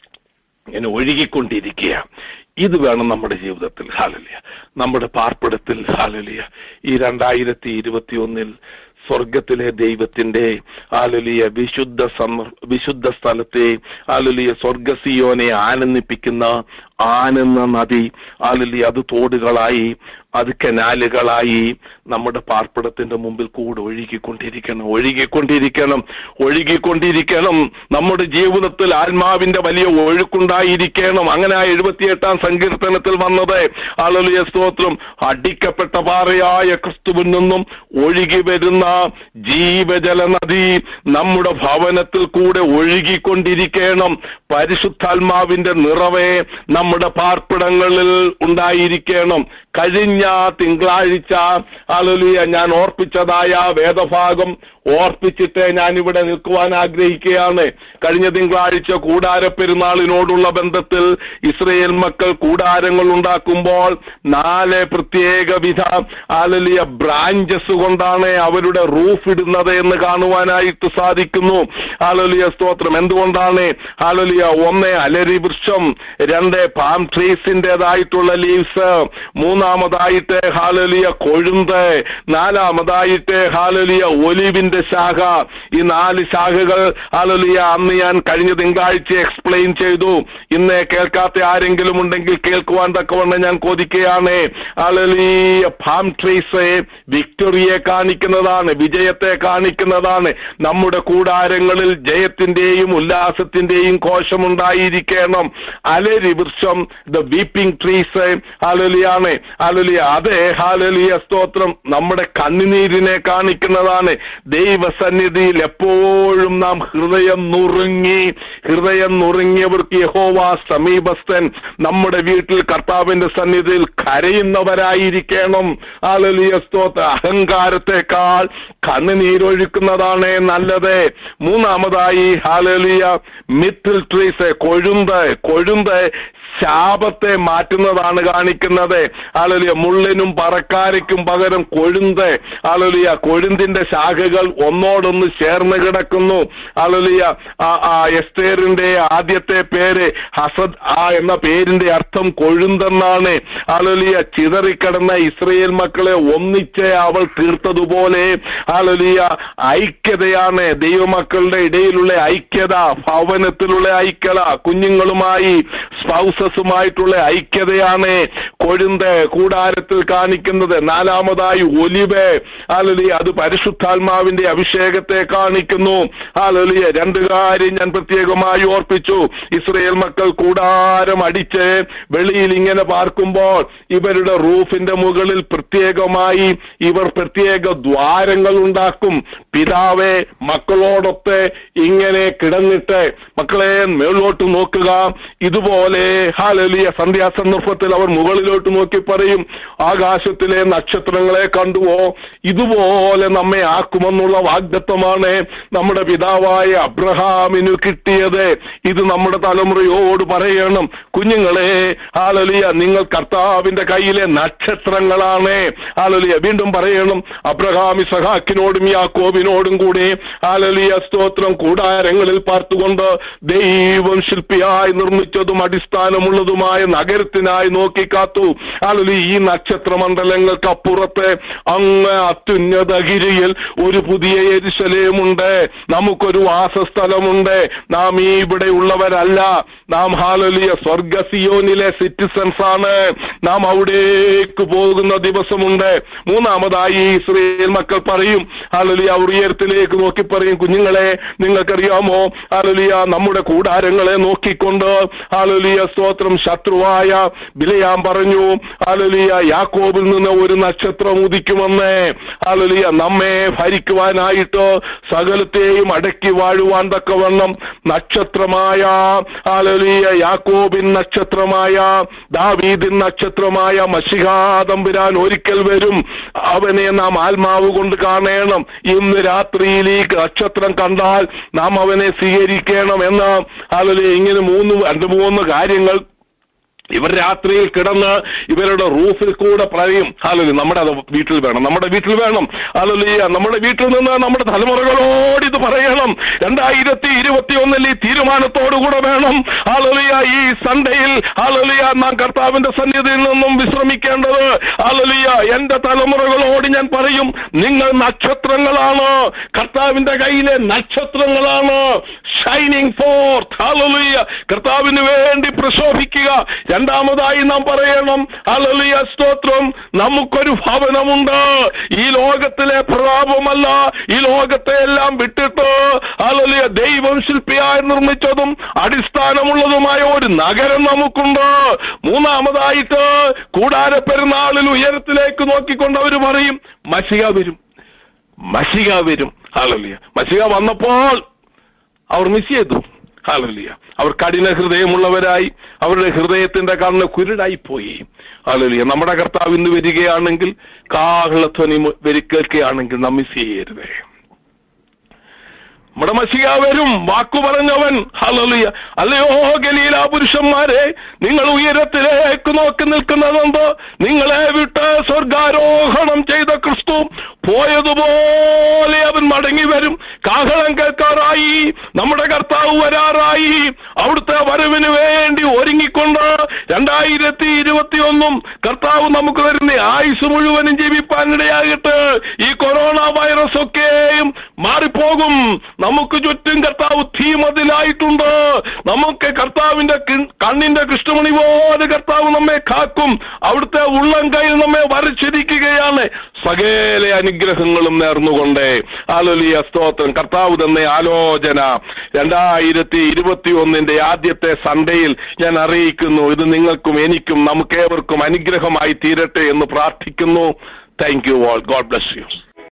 ഇങ്ങനെ ഒഴുകിക്കൊണ്ടിരിക്കുക ഇത് വേണം നമ്മുടെ ജീവിതത്തിൽ ഹാലലിയ നമ്മുടെ പാർപ്പിടത്തിൽ ഹാലലിയ ഈ രണ്ടായിരത്തി ഇരുപത്തി ഒന്നിൽ സ്വർഗത്തിലെ ദൈവത്തിന്റെ ആലുലിയ വിശുദ്ധ സമ വിശുദ്ധ സ്ഥലത്തെ ആലുലിയ സ്വർഗസിയോനെ ആനന്ദിപ്പിക്കുന്ന ആനന്ദ നദി ആലുലിയ അത് തോടുകളായി അത് കനാലുകളായി നമ്മുടെ പാർപ്പിടത്തിന്റെ മുമ്പിൽ കൂടെ ഒഴുകിക്കൊണ്ടിരിക്കണം ഒഴുകിക്കൊണ്ടിരിക്കണം ഒഴുകിക്കൊണ്ടിരിക്കണം നമ്മുടെ ജീവിതത്തിൽ ആത്മാവിന്റെ വലിയ ഒഴുക്കുണ്ടായിരിക്കണം അങ്ങനെ ആ എഴുപത്തിയെട്ടാം സങ്കീർത്തനത്തിൽ വന്നത് ആളുലിയ സ്തോത്രം അടിക്കപ്പെട്ട പാറയായ ക്രിസ്തുവിൽ നിന്നും ഒഴുകി വരുന്ന ജീവജല നദി നമ്മുടെ ഭവനത്തിൽ കൂടെ ഒഴുകിക്കൊണ്ടിരിക്കണം പരിശുദ്ധാത്മാവിന്റെ നിറവേ നമ്മുടെ പാർപ്പിടങ്ങളിൽ ഉണ്ടായിരിക്കണം കഴിഞ്ഞ തിങ്കളാഴ്ച ആളുലിയ ഞാൻ ഓർപ്പിച്ചതായ വേദഭാഗം ഓർപ്പിച്ചിട്ട് ഞാൻ ഇവിടെ നിൽക്കുവാൻ ആഗ്രഹിക്കുകയാണ് കഴിഞ്ഞ തിങ്കളാഴ്ച കൂടാര പെരുന്നാളിനോടുള്ള ബന്ധത്തിൽ ഇസ്രയേൽ മക്കൾ കൂടാരങ്ങൾ ഉണ്ടാക്കുമ്പോൾ നാല് പ്രത്യേക വിധ ആലലിയ ബ്രാഞ്ചസ് കൊണ്ടാണ് അവരുടെ റൂഫ് ഇടുന്നത് എന്ന് കാണുവാനായിട്ട് സാധിക്കുന്നു ആലലിയ സ്തോത്രം എന്തുകൊണ്ടാണ് ആലലിയ ഒന്ന് അലരി വൃക്ഷം രണ്ട് പാം ട്രീസിൻ്റെതായിട്ടുള്ള ലീവ്സ് മൂന്നാമതായിട്ട് ഹാലലിയ കൊഴുന്ത് നാലാമതായിട്ട് ഹാലലിയ ഒലിവിന്റെ ശാഖ ഈ നാല് ശാഖകൾ ഹാലലിയ അന്ന് ഞാൻ കഴിഞ്ഞ തിങ്കളാഴ്ച എക്സ്പ്ലെയിൻ ചെയ്തു ഇന്ന് കേൾക്കാത്ത ആരെങ്കിലും ഉണ്ടെങ്കിൽ കേൾക്കുവാൻ തക്കവണ്ണം ഞാൻ കൊതിക്കുകയാണ് ഹാലലിയ പാം ട്രീസ് വിക്ടറിയെ കാണിക്കുന്നതാണ് വിജയത്തെ കാണിക്കുന്നതാണ് നമ്മുടെ കൂടാരങ്ങളിൽ ജയത്തിന്റെയും ഉല്ലാസത്തിന്റെയും കോശമുണ്ടായിരിക്കണം അലരി വൃക്ഷം ദ വീപ്പിംഗ് ട്രീസ് ഹാലലിയാണ് ഹാലലിയ അതെ ഹാലലിയ സ്തോത്രം നമ്മുടെ കണ്ണുനീരിനെ കാണിക്കുന്നതാണ് ദൈവസന്നിധിയിൽ എപ്പോഴും നാം ഹൃദയം നുറുങ്ങി ഹൃദയം നുറുങ്ങിയവർക്ക് യഹോവ സമീപസ്ഥൻ നമ്മുടെ വീട്ടിൽ കർത്താവിന്റെ സന്നിധിയിൽ കരയുന്നവരായിരിക്കണം ഹാലലിയ സ്തോത്ര അഹങ്കാരത്തെക്കാൾ കണ്ണുനീരൊഴുക്കുന്നതാണ് നല്ലത് മൂന്നാമതായി ഹാലലിയ മിത്തിൽ ട്രീസ് കൊഴുന്ത് കൊഴുന്ത് ശാപത്തെ മാറ്റുന്നതാണ് കാണിക്കുന്നത് ആളുലിയ മുള്ളിനും പറക്കാരയ്ക്കും പകരം കൊഴുന്ത് ആളുലിയ കൊഴുന്തിന്റെ ശാഖകൾ ഒന്നോടൊന്ന് ചേർന്ന് കിടക്കുന്നു ആളുലിയ ആ എസ്തേറിന്റെ ആദ്യത്തെ പേര് ഹസദ് ആ എന്ന പേരിന്റെ അർത്ഥം കൊഴുന്തെന്നാണ് ആളുലിയ ചിതറിക്കിടന്ന ഇസ്രയേൽ മക്കളെ ഒന്നിച്ച് അവൾ തീർത്തതുപോലെ ആളുലിയ ഐക്യതയാണ് ദൈവമക്കളുടെ ഇടയിലുള്ള ഐക്യത ഭവനത്തിലുള്ള ഐക്യത കുഞ്ഞുങ്ങളുമായി സ്പൗസസുമായിട്ടുള്ള ഐക്യതയാണ് കൊഴുന്ത് കൂടാരത്തിൽ കാണിക്കുന്നത് നാലാമതായി ഒലിവ് ആലലി അത് പരിശുദ്ധാത്മാവിന്റെ അഭിഷേകത്തെ കാണിക്കുന്നു ആലലിയ രണ്ട് കാര്യം ഞാൻ പ്രത്യേകമായി ഓർപ്പിച്ചു ഇസ്രയേൽ മക്കൾ കൂടാരം അടിച്ച് വെളിയിൽ ഇങ്ങനെ പാർക്കുമ്പോൾ ഇവരുടെ റൂഫിന്റെ മുകളിൽ പ്രത്യേകമായി ഇവർ പ്രത്യേക ദ്വാരങ്ങൾ ഉണ്ടാക്കും പിതാവെ മക്കളോടൊത്ത് ഇങ്ങനെ കിടന്നിട്ട് മക്കളെ മേളോട്ട് നോക്കുക ഇതുപോലെ ഹാലലിയ സന്ധ്യാസന്ദർഭത്തിൽ അവർ മുകളിലോട്ട് നോക്കി പറയും ആകാശത്തിലെ നക്ഷത്രങ്ങളെ കണ്ടുവോ ഇതുപോലെ നമ്മെ ആക്കുമെന്നുള്ള വാഗ്ദത്വമാണ് നമ്മുടെ പിതാവായ അബ്രഹാമിന് കിട്ടിയത് ഇത് നമ്മുടെ തലമുറയോട് പറയണം കുഞ്ഞുങ്ങളെ ഹാലലിയ നിങ്ങൾ കർത്താവിന്റെ കയ്യിലെ നക്ഷത്രങ്ങളാണ് ഹാലലിയ വീണ്ടും പറയണം അബ്രഹാം ഇസഹാക്കിനോടും യാക്കോബിനോടും കൂടി ഹാലലിയ സ്തോത്രം കൂടാരങ്ങളിൽ പാർത്തുകൊണ്ട് ദൈവം ശില്പിയായി നിർമ്മിച്ചതും അടിസ്ഥാനമുള്ളതുമായ നഗരത്തിനായി നോക്കിക്കാത്തു ഹാലലി ഈ നക്ഷത്ര മണ്ഡലങ്ങൾക്ക് അപ്പുറത്ത് അങ്ങ് അത്യുന്നതഗിരിയിൽ ഒരു പുതിയ എരിശലയമുണ്ട് നമുക്കൊരു വാസസ്ഥലമുണ്ട് നാം ഈ ഇവിടെ ഉള്ളവരല്ല നാം ഹാലലിയ സ്വർഗസിയോനിലെ സിറ്റിസൺസ് ആണ് നാം അവിടേക്ക് പോകുന്ന ദിവസമുണ്ട് മൂന്നാമതായി ഇസ്രയേൽ മക്കൾ പറയും ഹാലലി അവർ ഉയരത്തിലേക്ക് നോക്കി പറയും കുഞ്ഞുങ്ങളെ നിങ്ങൾക്കറിയാമോ ആലോലിയ നമ്മുടെ കൂടാരങ്ങളെ നോക്കിക്കൊണ്ട് ആലോലിയ സ്തോത്രം ശത്രുവായ ബിലയാം പറഞ്ഞു ആലോലിയ യാക്കോബിൽ നിന്ന് ഒരു നക്ഷത്രം ഉദിക്കുമെന്ന് ആലോലിയ നമ്മെ ഭരിക്കുവാനായിട്ട് സകലത്തെയും അടക്കി വാഴുവാൻ തക്കവണ്ണം നക്ഷത്രമായ ആലോലിയ യാക്കോബിൻ നക്ഷത്രമായ ദാവീദിൻ നക്ഷത്രമായ മഷിഹാതമ്പുരാൻ ഒരിക്കൽ വരും അവനെ നാം ആത്മാവ് കൊണ്ട് കാണണം ഇന്ന് രാത്രിയിൽ ഈ നക്ഷത്രം കണ്ടാൽ നാം അവനെ സ്വീകരിക്കണം എന്ന് ആലോലിയ ഇങ്ങനെ മൂന്ന് രണ്ട് മൂന്ന് കാര്യങ്ങൾ ഇവർ രാത്രിയിൽ കിടന്ന് ഇവരുടെ റൂഫിൽ കൂടെ പറയും ഹാലലി നമ്മുടെ അത് വീട്ടിൽ വേണം നമ്മുടെ വീട്ടിൽ വേണം ഹാലലിയ നമ്മുടെ വീട്ടിൽ നിന്ന് നമ്മുടെ തലമുറകളോട് ഇത് പറയണം രണ്ടായിരത്തി ഇരുപത്തി ഒന്നിൽ ഈ തീരുമാനത്തോടുകൂടെ വേണം ഹാലലിയ ഈ സൺഡേയിൽ ഹാലലിയ നാം കർത്താവിന്റെ സന്നിധിയിൽ നിന്നും വിശ്രമിക്കേണ്ടത് ഹാലലിയ എന്റെ തലമുറകളോട് ഞാൻ പറയും നിങ്ങൾ നക്ഷത്രങ്ങളാണ് കർത്താവിന്റെ കയ്യിലെ നക്ഷത്രങ്ങളാണ് ഷൈനിങ് ഫോർത്ത് ഹാലലിയ കർത്താവിന് വേണ്ടി പ്രശോഭിക്കുക രണ്ടാമതായി നാം പറയണം ഹല്ലേലൂയ സ്തോത്രം നമുക്കൊരു ഭവനമുണ്ട് ഈ ലോകത്തിലെ പ്രതാപമല്ല ഈ ലോകത്തെ എല്ലാം വിട്ടിട്ട് ഹല്ലേലൂയ ദൈവം ശില്പിയായി നിർമ്മിച്ചതും അടിസ്ഥാനമുള്ളതുമായ ഒരു നഗരം നമുക്കുണ്ട് മൂന്നാമതായിട്ട് കൂടാര പെരുന്നാളിൽ ഉയരത്തിലേക്ക് നോക്കിക്കൊണ്ട് അവർ പറയും മഷിക വരും മഷിക വരും ഹല്ലേലൂയ മഷിക വന്നപ്പോൾ അവർ മിസ് ചെയ്തു ഹാലലിയ അവർ കഠിന ഹൃദയമുള്ളവരായി അവരുടെ ഹൃദയത്തിന്റെ കണ്ണ് കുരുടായി പോയി ഹാലലിയ നമ്മുടെ കർത്താവ് ഇന്ന് വരികയാണെങ്കിൽ കാഹളധ്വനി വരി കേൾക്കുകയാണെങ്കിൽ നാം മിസ് ചെയ്യരുതേ നമ്മുടെ മസിക വരും വാക്കു പറഞ്ഞവൻ ഹലലിയ അല്ലയോ ഗലീല പുരുഷന്മാരെ നിങ്ങൾ ഉയരത്തിലേക്ക് നോക്കി നിൽക്കുന്നതെന്തോ നിങ്ങളെ വിട്ട് സ്വർഗാരോഹണം ചെയ്ത ക്രിസ്തു പോയതുപോലെ അവൻ മടങ്ങി വരും കാഹളം കേൾക്കാറായി നമ്മുടെ കർത്താവ് വരാറായി അവിടുത്തെ വരവിന് വേണ്ടി ഒരുങ്ങിക്കൊണ്ട് രണ്ടായിരത്തി ഇരുപത്തി ഒന്നും കർത്താവ് നമുക്ക് തരുന്ന ആയുസ് മുഴുവനും ജീവിപ്പാനിടയാകട്ടെ ഈ കൊറോണ വൈറസ് ഒക്കെയും മാറിപ്പോകും നമുക്ക് ചുറ്റും കർത്താവ് തീമതിലായിട്ടുണ്ട് നമുക്ക് കർത്താവിന്റെ കി- കണ്ണിന്റെ കൃഷ്ണമണി പോലെ കർത്താവ് നമ്മെ കാക്കും അവിടുത്തെ ഉള്ളം കയ്യിൽ നമ്മെ വരച്ചിരിക്കുകയാണ് സകല അനുഗ്രഹങ്ങളും നേർന്നുകൊണ്ട് ആലോലിയ സ്തോത്രം കർത്താവ് തന്നെ ആലോചന രണ്ടായിരത്തി ഇരുപത്തി ഒന്നിന്റെ ആദ്യത്തെ സൺഡേയിൽ ഞാൻ അറിയിക്കുന്നു ഇത് നിങ്ങൾക്കും എനിക്കും നമുക്കേവർക്കും അനുഗ്രഹമായി തീരട്ടെ എന്ന് പ്രാർത്ഥിക്കുന്നു thank you all God bless U